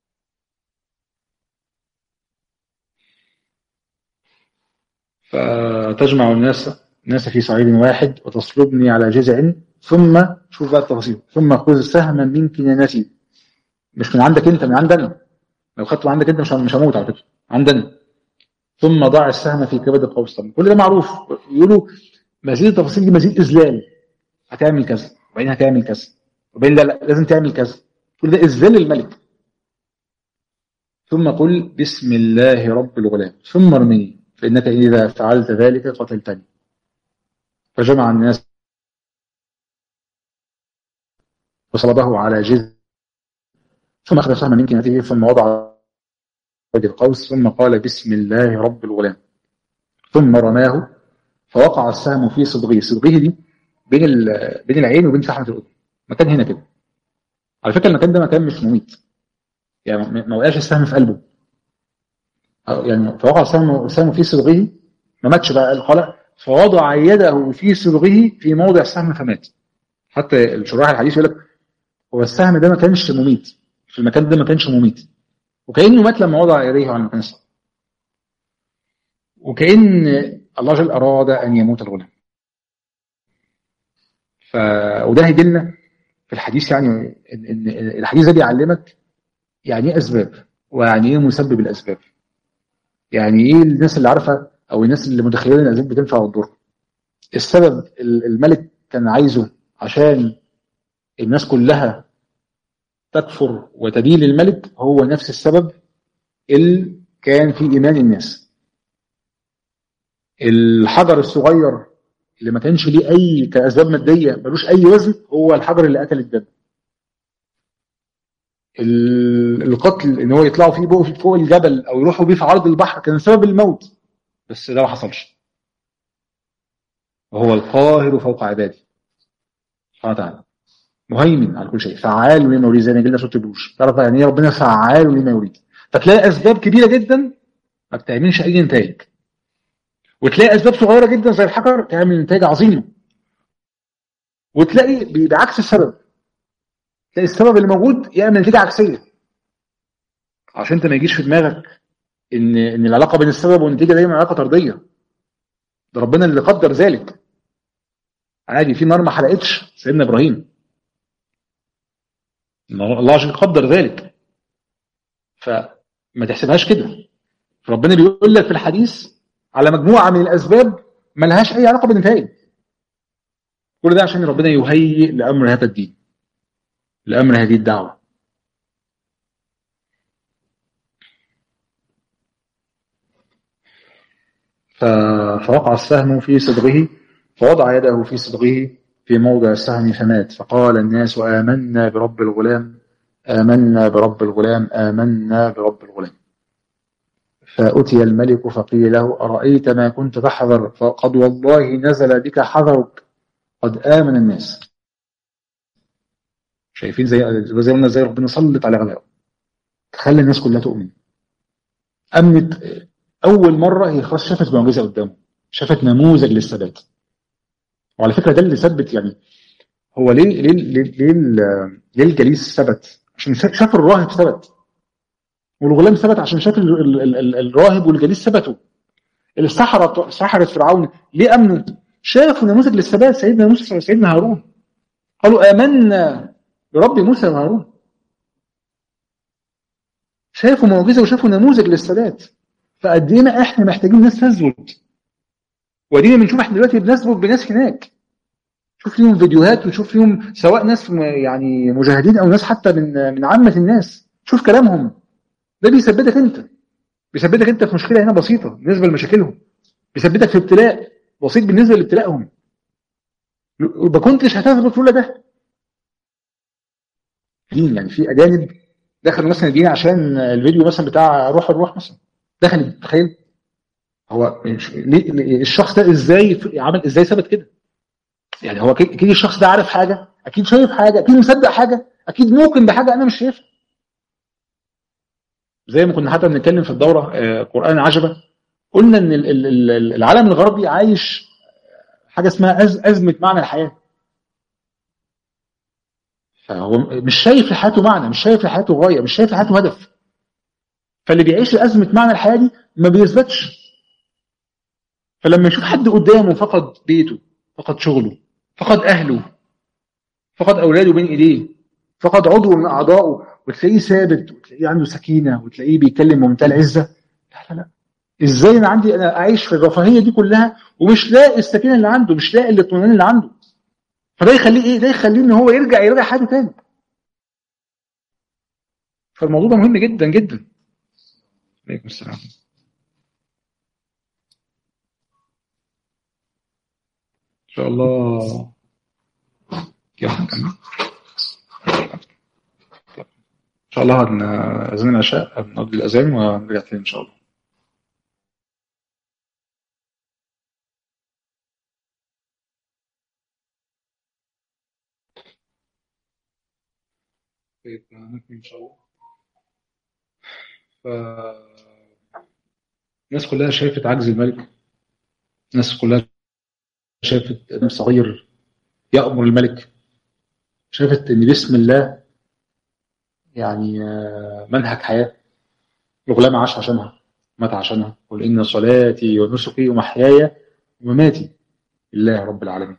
فتجمع الناس الناس في صعيد واحد وتصلبني على جذع ثم شوف بقى التفاصيل ثم خذ سهما من كنانتي مش من عندك انت من عندنا لو خدته عندك انت مش مش هموت على فكره عندنا ثم ضع السهم في كبد القوس طب كل ده معروف يقولوا مزيد التفاصيل دي مزيد اذلال هتعمل كذا وبعدين هتعمل كذا وبعدين لا لا لازم تعمل كذا كل ده اذلال الملك ثم قل بسم الله رب الغلام ثم ارمني فانك اذا فعلت ذلك قتلتني فجمع الناس وصلبه على جذع ثم أخذ سهما من كنته ثم وضع وجه القوس ثم قال بسم الله رب الغلام ثم رماه فوقع السهم في صدغه صدغه دي بين بين العين وبين فحمة الأذن مكان هنا كده على فكرة المكان ده مكان مش مميت يعني ما وقعش السهم في قلبه يعني فوقع السهم السهم في صدغه ما ماتش بقى قال فوضع يده في صدغه في موضع السهم فمات حتى الشراح الحديث يقول لك هو السهم ده ما كانش مميت في المكان ده ما كانش مميت وكأنه مات لما وضع يديه على المكان الصعب وكأن الله جل أراد أن يموت الغلام ف... وده هيدلنا في الحديث يعني إن إن الحديث ده بيعلمك يعني ايه أسباب ويعني ايه مسبب الأسباب يعني ايه الناس اللي عارفة أو الناس اللي متخيلين ان الأسباب بتنفع وتضر السبب الملك كان عايزه عشان الناس كلها تكفر وتدين الملك هو نفس السبب اللي كان في إيمان الناس الحجر الصغير اللي ما كانش ليه أي كأسباب مادية ملوش أي وزن هو الحجر اللي قتل الدم القتل ان هو يطلعوا فيه فوق فوق الجبل او يروحوا بيه في عرض البحر كان سبب الموت بس ده ما حصلش وهو القاهر فوق عباده سبحانه وتعالى مهيمن على كل شيء فعال لما يريد زي ما قلنا سوره البروج تعرف يعني ايه ربنا فعال لما يريد فتلاقي اسباب كبيره جدا ما بتعملش اي نتائج وتلاقي اسباب صغيره جدا زي الحجر تعمل نتائج عظيمه وتلاقي بعكس السبب تلاقي السبب اللي موجود يعمل نتيجه عكسيه عشان انت ما يجيش في دماغك ان ان العلاقه بين السبب والنتيجه دايما علاقه طرديه ده ربنا اللي قدر ذلك عادي في نار ما حرقتش سيدنا ابراهيم الله عشان قدر ذلك فما تحسبهاش كده ربنا بيقول لك في الحديث على مجموعه من الاسباب ما لهاش اي علاقه بالنتائج كل ده عشان ربنا يهيئ لامر هذا الدين لامر هذه الدعوه فوقع السهم في صدغه فوضع يده في صدغه في موضع السهم فمات فقال الناس آمنا برب الغلام آمنا برب الغلام آمنا برب الغلام فأتي الملك فقيل له أرأيت ما كنت تحذر فقد والله نزل بك حذرك قد آمن الناس شايفين زي زي ما زي ربنا سلط على غلاء خلى الناس كلها تؤمن أمنت أول مرة هي خلاص شافت معجزة قدامه شافت نموذج للثبات وعلى فكرة ده اللي ثبت يعني هو ليه ليه ليه ليه, ليه الجليس ثبت عشان شاف الراهب ثبت والغلام ثبت عشان شاف ال ال ال ال الراهب والجليس ثبتوا السحرة سحرة فرعون ليه امنوا شافوا نموذج للثبات سيدنا موسى سيدنا هارون قالوا آمنا برب موسى وهارون شافوا معجزة وشافوا نموذج للثبات فقد ايه احنا محتاجين ناس تثبت ودينا بنشوف احنا دلوقتي بنثبت بناس هناك شوف فيهم فيديوهات وشوف فيهم سواء ناس يعني مجاهدين او ناس حتى من من عامه الناس شوف كلامهم ده بيثبتك انت بيثبتك انت في مشكله هنا بسيطه بالنسبه لمشاكلهم بيثبتك في ابتلاء بسيط بالنسبه لابتلائهم ما كنتش هتثبت كل ده دين يعني في اجانب دخلوا مثلا الدين عشان الفيديو مثلا بتاع روح الروح مثلا دخل تخيل هو الشخص ده ازاي عمل ازاي ثبت كده يعني هو اكيد الشخص ده عارف حاجه اكيد شايف حاجه اكيد مصدق حاجه اكيد موقن بحاجه انا مش شايفها زي ما كنا حتى بنتكلم في الدوره قران عجبه قلنا ان العالم الغربي عايش حاجه اسمها أز ازمه معنى الحياه فهو مش شايف لحياته معنى مش شايف لحياته غايه مش شايف لحياته هدف فاللي بيعيش ازمه معنى الحياه دي ما بيثبتش فلما يشوف حد قدامه فقد بيته فقد شغله فقد اهله فقد اولاده بين ايديه فقد عضو من اعضائه وتلاقيه ثابت وتلاقيه عنده سكينه وتلاقيه بيتكلم بمنتهى العزه لا لا لا ازاي انا عندي انا اعيش في الرفاهيه دي كلها ومش لاقي السكينه اللي عنده مش لاقي الاطمئنان اللي عنده فده يخليه ايه ده يخليه ان هو يرجع يراجع حياته تاني فالموضوع ده مهم جدا جدا عليكم السلام ان شاء الله يلا نكمل ان شاء الله هن اذان العشاء هنقضي الاذان ونرجع تاني ان شاء الله طيب نكمل ان شاء الله ف الناس كلها شافت عجز الملك الناس كلها شافت ابن صغير يأمر الملك شافت ان بسم الله يعني منهج حياة الغلام عاش عشانها مات عشانها قل إن صلاتي ونسكي ومحياي ومماتي لله رب العالمين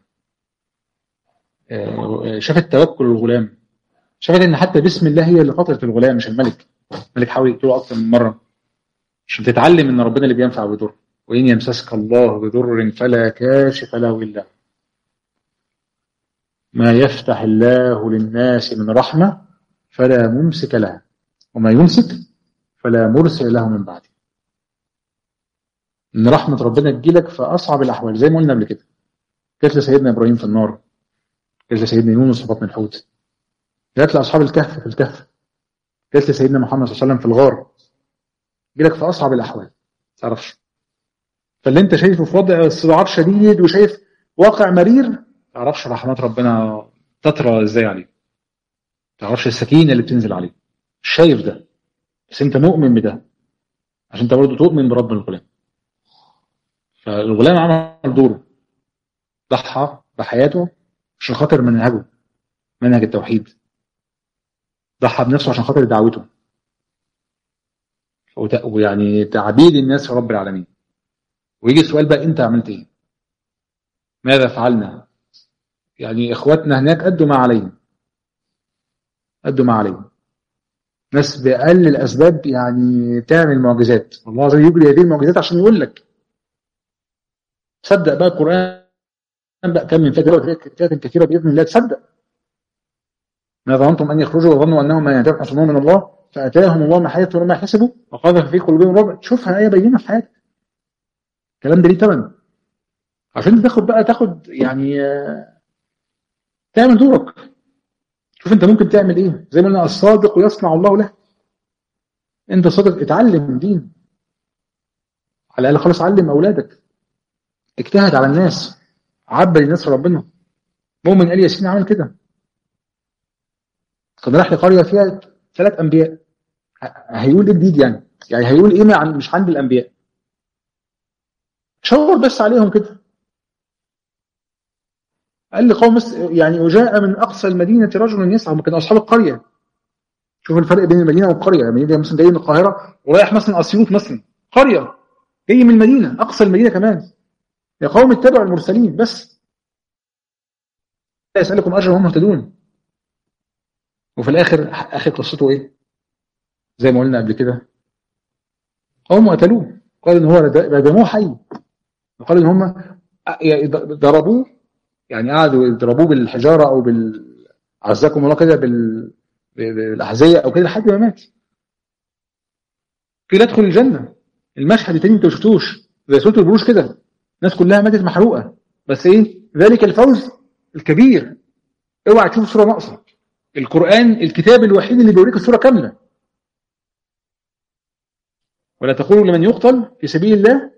شافت توكل الغلام شافت ان حتى بسم الله هي اللي قتلت الغلام مش الملك الملك حاول يقتله اكثر من مره عشان تتعلم ان ربنا اللي بينفع ويضر وان يمسسك الله بضر فلا كاشف له الا ما يفتح الله للناس من رحمه فلا ممسك لها وما يمسك فلا مرسل له من بعده ان رحمه ربنا تجيلك في اصعب الاحوال زي ما قلنا قبل كده جت لسيدنا ابراهيم في النار جت لسيدنا يونس في بطن الحوت جت لاصحاب الكهف في الكهف جت لسيدنا محمد صلى الله عليه وسلم في الغار جيلك في اصعب الاحوال تعرفش فاللي انت شايفه في وضع صراعات شديد وشايف واقع مرير تعرفش رحمات ربنا تطرى ازاي عليك تعرفش السكينه اللي بتنزل عليك مش شايف ده بس انت مؤمن بده عشان انت برضه تؤمن برب الغلام فالغلام عمل دوره ضحى بحياته عشان خاطر منهجه منهج التوحيد ضحى بنفسه عشان خاطر دعوته ويعني تعبيد الناس في رب العالمين ويجي السؤال بقى انت عملت ايه ماذا فعلنا يعني اخواتنا هناك ادوا ما عليهم ادوا ما عليهم ناس بأقل الاسباب يعني تعمل معجزات الله عز وجل يجري هذه المعجزات عشان يقول لك صدق بقى القران بقى كم من فئه فئه كثيره باذن الله تصدق ما ظننتم ان يخرجوا وظنوا انهم ما ينتهوا حصنهم من الله فاتاهم الله ما حيث ولما يحسبوا وقذف في قلوبهم رعب تشوفها ايه بينه في حياتك الكلام ده ليه ثمن عشان تاخد بقى تاخد يعني تعمل دورك شوف انت ممكن تعمل ايه زي ما قلنا الصادق يصنع الله له انت صادق اتعلم دين على الاقل خلاص علم اولادك اجتهد على الناس عبد الناس ربنا مؤمن ال ياسين عمل كده كان راح لقريه فيها ثلاث انبياء هيقول ايه جديد يعني يعني هيقول ايه مش عند الانبياء شاور بس عليهم كده قال لقوم يعني وجاء من اقصى المدينه رجل يسعى هم كانوا اصحاب القريه شوف الفرق بين المدينه والقريه المدينه مثلا جاي من القاهره ورايح مثلا اسيوط مثلا قريه جاي من المدينه اقصى المدينه كمان يا قوم اتبعوا المرسلين بس لا يسالكم اجر وهم مهتدون وفي الاخر اخر قصته ايه زي ما قلنا قبل كده قوم قتلوه قال ان هو ردموه حي وقال ان هم ضربوه يعني قعدوا يضربوه بالحجاره او بال عزكم الله كده بال... بالاحذيه او كده لحد ما مات قيل ادخل الجنه المشهد التاني انت ما شفتوش زي سوره البروش كده الناس كلها ماتت محروقه بس ايه ذلك الفوز الكبير اوعى تشوف صوره ناقصه القران الكتاب الوحيد اللي بيوريك الصوره كامله ولا تقولوا لمن يقتل في سبيل الله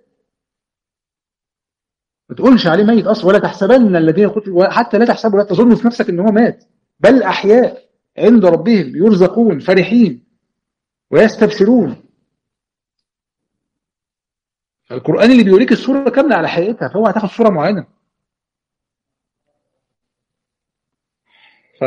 ما تقولش عليه ميت اصلا ولا تحسبن الذين قتلوا حتى لا تحسبوا لا تظن في نفسك ان هو مات بل احياء عند ربهم يرزقون فرحين ويستبشرون القران اللي بيوريك الصوره كامله على حقيقتها فهو هتاخد صوره معينه ف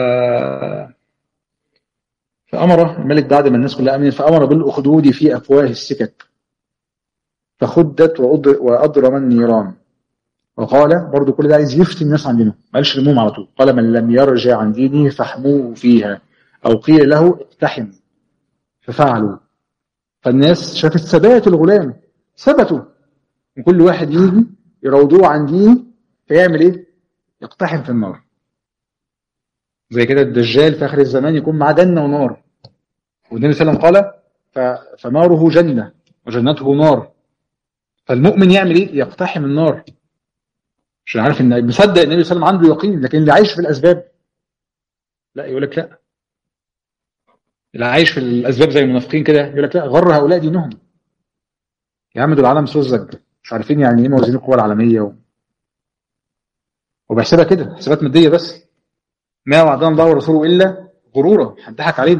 فأمر الملك بعد ما الناس كلها أمنت فأمر بالأخدود في أفواه السكك فخدت وأضر- وأضرم النيران وقال برضو كل ده عايز يفتي الناس عن دينه ما قالش رموهم على طول قال من لم يرجع عن دينه فاحموه فيها أو قيل له اقتحم ففعلوا فالناس شافت ثبات الغلام ثبتوا وكل واحد يجي يراودوه عن دينه فيعمل ايه؟ يقتحم في النار زي كده الدجال في اخر الزمان يكون معاه جنه ونار والنبي صلى الله عليه وسلم قال ف- فناره جنه وجنته نار فالمؤمن يعمل ايه؟ يقتحم النار عشان عارف ان مصدق النبي صلى الله عليه وسلم عنده يقين لكن اللي عايش في الاسباب لا يقول لك لا اللي عايش في الاسباب زي المنافقين كده يقول لك لا غر هؤلاء دينهم يا عم دول عالم سذج مش عارفين يعني ايه موازين القوى العالميه و... وبيحسبها كده حسابات ماديه بس ما وعدنا الله ورسوله الا غرورا هتضحك علينا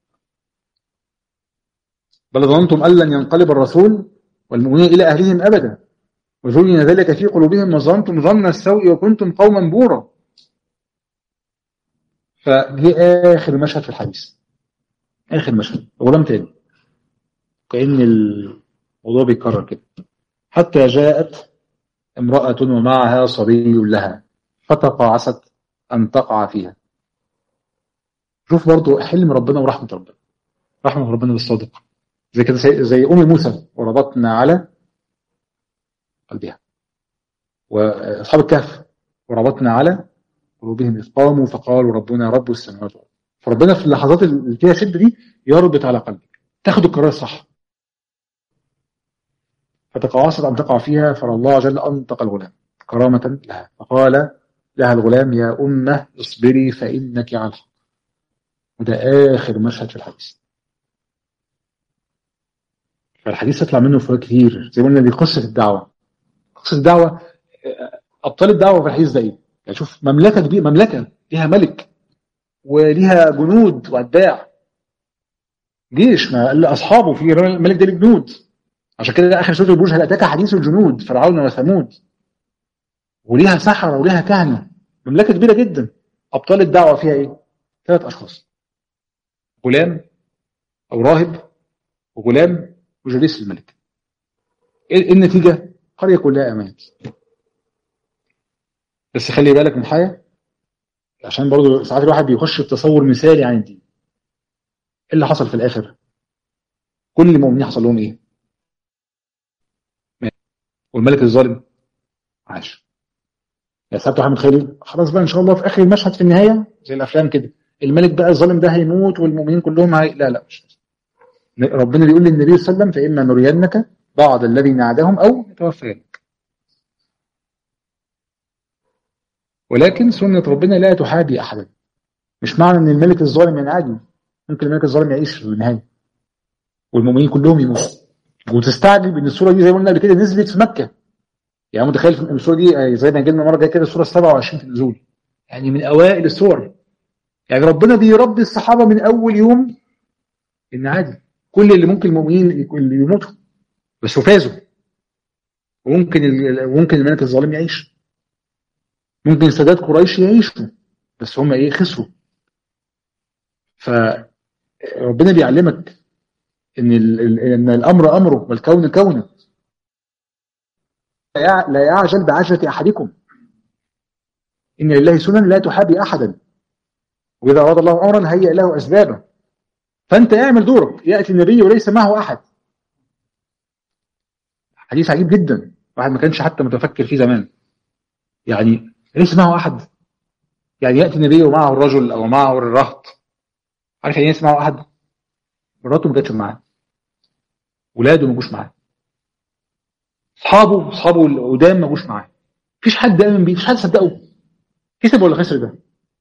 بل ظننتم ان لن ينقلب الرسول والمؤمنين الى اهلهم ابدا وزين ذلك في قلوبهم وظننتم ظن السوء وكنتم قوما بورا فجاء اخر مشهد في الحديث اخر مشهد غلام تاني كأن الموضوع بيتكرر كده حتى جاءت امرأة ومعها صبي لها فتقاعست أن تقع فيها شوف برضو حلم ربنا ورحمة ربنا رحمة ربنا بالصادق زي كده زي, زي أم موسى وربطنا على قلبها وأصحاب الكهف وربطنا على قلوبهم إذ قاموا فقالوا ربنا رب السماوات والأرض فربنا في اللحظات اللي فيها شدة دي يربط على قلبك تاخد القرار الصح فتقاعست أن تقع فيها فالله جل أنطق الغلام كرامة لها فقال لها الغلام يا أمة اصبري فإنك على الحق وده آخر مشهد في الحديث فالحديث يطلع منه فوائد كتير زي ما قلنا دي قصة الدعوة قصة الدعوة أبطال الدعوة في الحديث ده إيه؟ يعني شوف مملكة كبيرة مملكة ليها ملك وليها جنود وأتباع جيش ما قال أصحابه في الملك ده ليه جنود عشان كده اخر سوره البروج هل اتاك حديث الجنود فرعون وثمود وليها سحرة وليها كهنة مملكة كبيرة جدا أبطال الدعوة فيها إيه؟ ثلاث أشخاص غلام أو راهب وغلام وجليس الملك إيه النتيجة؟ قرية كلها أمانت بس خلي بالك من حاجة عشان برضو ساعات الواحد بيخش بتصور مثالي عن الدين ايه اللي حصل في الآخر؟ كل المؤمنين حصل لهم إيه؟ والملك الظالم عاش يا سعاده محمد خالد خلاص بقى ان شاء الله في اخر المشهد في النهايه زي الافلام كده الملك بقى الظالم ده هيموت والمؤمنين كلهم هي... لا لا مش ربنا بيقول للنبي صلى الله عليه وسلم فاما نرينك بعض الذي نعدهم او نتوفينك ولكن سنه ربنا لا تحابي احدا مش معنى ان الملك الظالم ينعدي ممكن الملك الظالم يعيش في النهايه والمؤمنين كلهم يموتوا وتستعجب ان الصوره دي زي ما قلنا قبل كده نزلت في مكه يعني متخيل في الصوره دي زي ما جينا المره الجايه كده الصوره 27 في النزول يعني من اوائل الصور يعني ربنا بيربي الصحابه من اول يوم ان عادي كل اللي ممكن المؤمنين اللي يموتوا بس فازوا وممكن ممكن الملك الظالم يعيش ممكن سادات قريش يعيشوا بس هم ايه خسروا فربنا بيعلمك ان ان الامر امره والكون كونه لا يعجل بعجلة احدكم ان لله سنن لا تحابي احدا واذا اراد الله امرا هيئ له اسبابا فانت اعمل دورك ياتي النبي وليس معه احد حديث عجيب جدا واحد ما كانش حتى متفكر فيه زمان يعني ليس معه احد يعني ياتي النبي ومعه الرجل او معه الرهط عارف يعني ايه معه احد مراته ما كانتش معاه ولاده ما جوش معاه اصحابه اصحابه القدام ما جوش معاه مفيش حد امن بيه مفيش حد صدقه كسب ولا خسر ده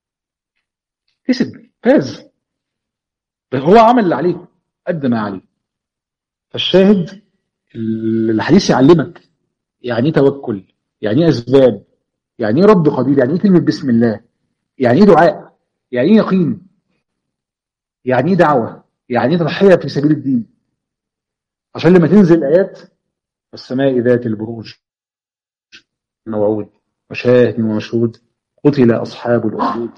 كسب فاز بس هو عمل اللي عليه قد ما عليه فالشاهد الحديث يعلمك يعني ايه توكل يعني ايه اسباب يعني ايه رب قدير يعني ايه كلمه بسم الله يعني ايه دعاء يعني ايه يقين يعني ايه دعوه يعني ايه تضحيه في سبيل الدين عشان لما تنزل ايات السماء ذات البروج موعود وشاهد ومشهود قتل اصحاب الاخدود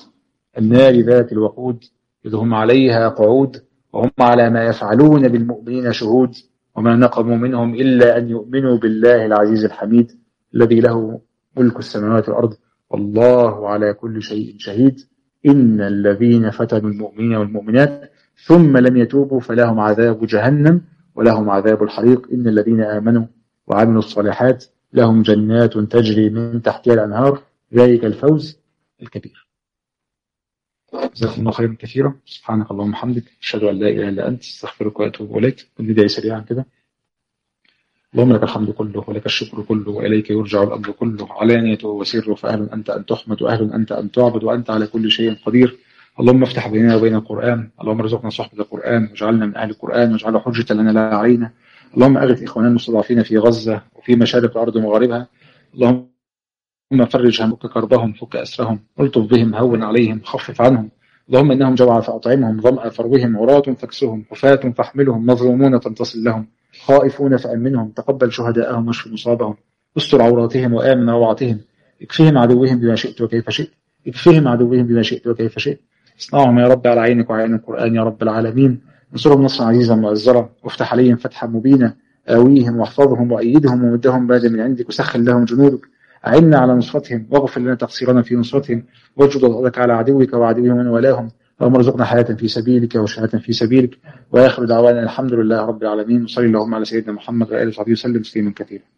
النار ذات الوقود إذ هم عليها قعود وهم على ما يفعلون بالمؤمنين شهود وما نقموا منهم إلا أن يؤمنوا بالله العزيز الحميد الذي له ملك السماوات والأرض والله على كل شيء شهيد إن الذين فتنوا المؤمنين والمؤمنات ثم لم يتوبوا فلهم عذاب جهنم ولهم عذاب الحريق إن الذين آمنوا وعملوا الصالحات لهم جنات تجري من تحتها الأنهار ذلك الفوز الكبير جزاكم الله خيرا كثيرا سبحانك اللهم وبحمدك أشهد أن لا إله إلا أنت استغفرك وأتوب إليك بداية سريعا كده اللهم لك الحمد كله ولك الشكر كله وإليك يرجع الأمر كله علانيته وسره فأهل أنت أن تحمد وأهل أنت أن تعبد وأنت على كل شيء قدير اللهم افتح بيننا وبين القرآن اللهم ارزقنا صحبة القرآن واجعلنا من أهل القرآن واجعله حجة لنا لا علينا اللهم أغث إخواننا المستضعفين في غزة وفي مشارق الأرض ومغاربها اللهم فرج هم فك كربهم فك أسرهم الطف بهم هون عليهم خفف عنهم اللهم إنهم جوعى فأطعمهم ظمأ فروهم عراة فاكسهم حفاة فاحملهم مظلومون فانتصل لهم خائفون فأمنهم تقبل شهداءهم واشف مصابهم استر عوراتهم وآمن روعتهم اكفهم عدوهم بما شئت وكيف شئت اكفهم عدوهم بما شئت وكيف شئت اصنعهم يا رب على عينك وعين القرآن يا رب العالمين انصرهم نصرا عزيزا مؤزرا وافتح عليهم فتحا مبينا آويهم واحفظهم وأيدهم ومدهم بادا من عندك وسخن لهم جنودك أعنا على نصرتهم واغفر لنا تقصيرنا في نصرتهم واجد وضعك على عدوك وعدوهم من والاهم اللهم ارزقنا حياة في سبيلك وشهادة في سبيلك وآخر دعوانا الحمد لله رب العالمين وصلي اللهم على سيدنا محمد وآله وصحبه وسلم تسليما كثيرا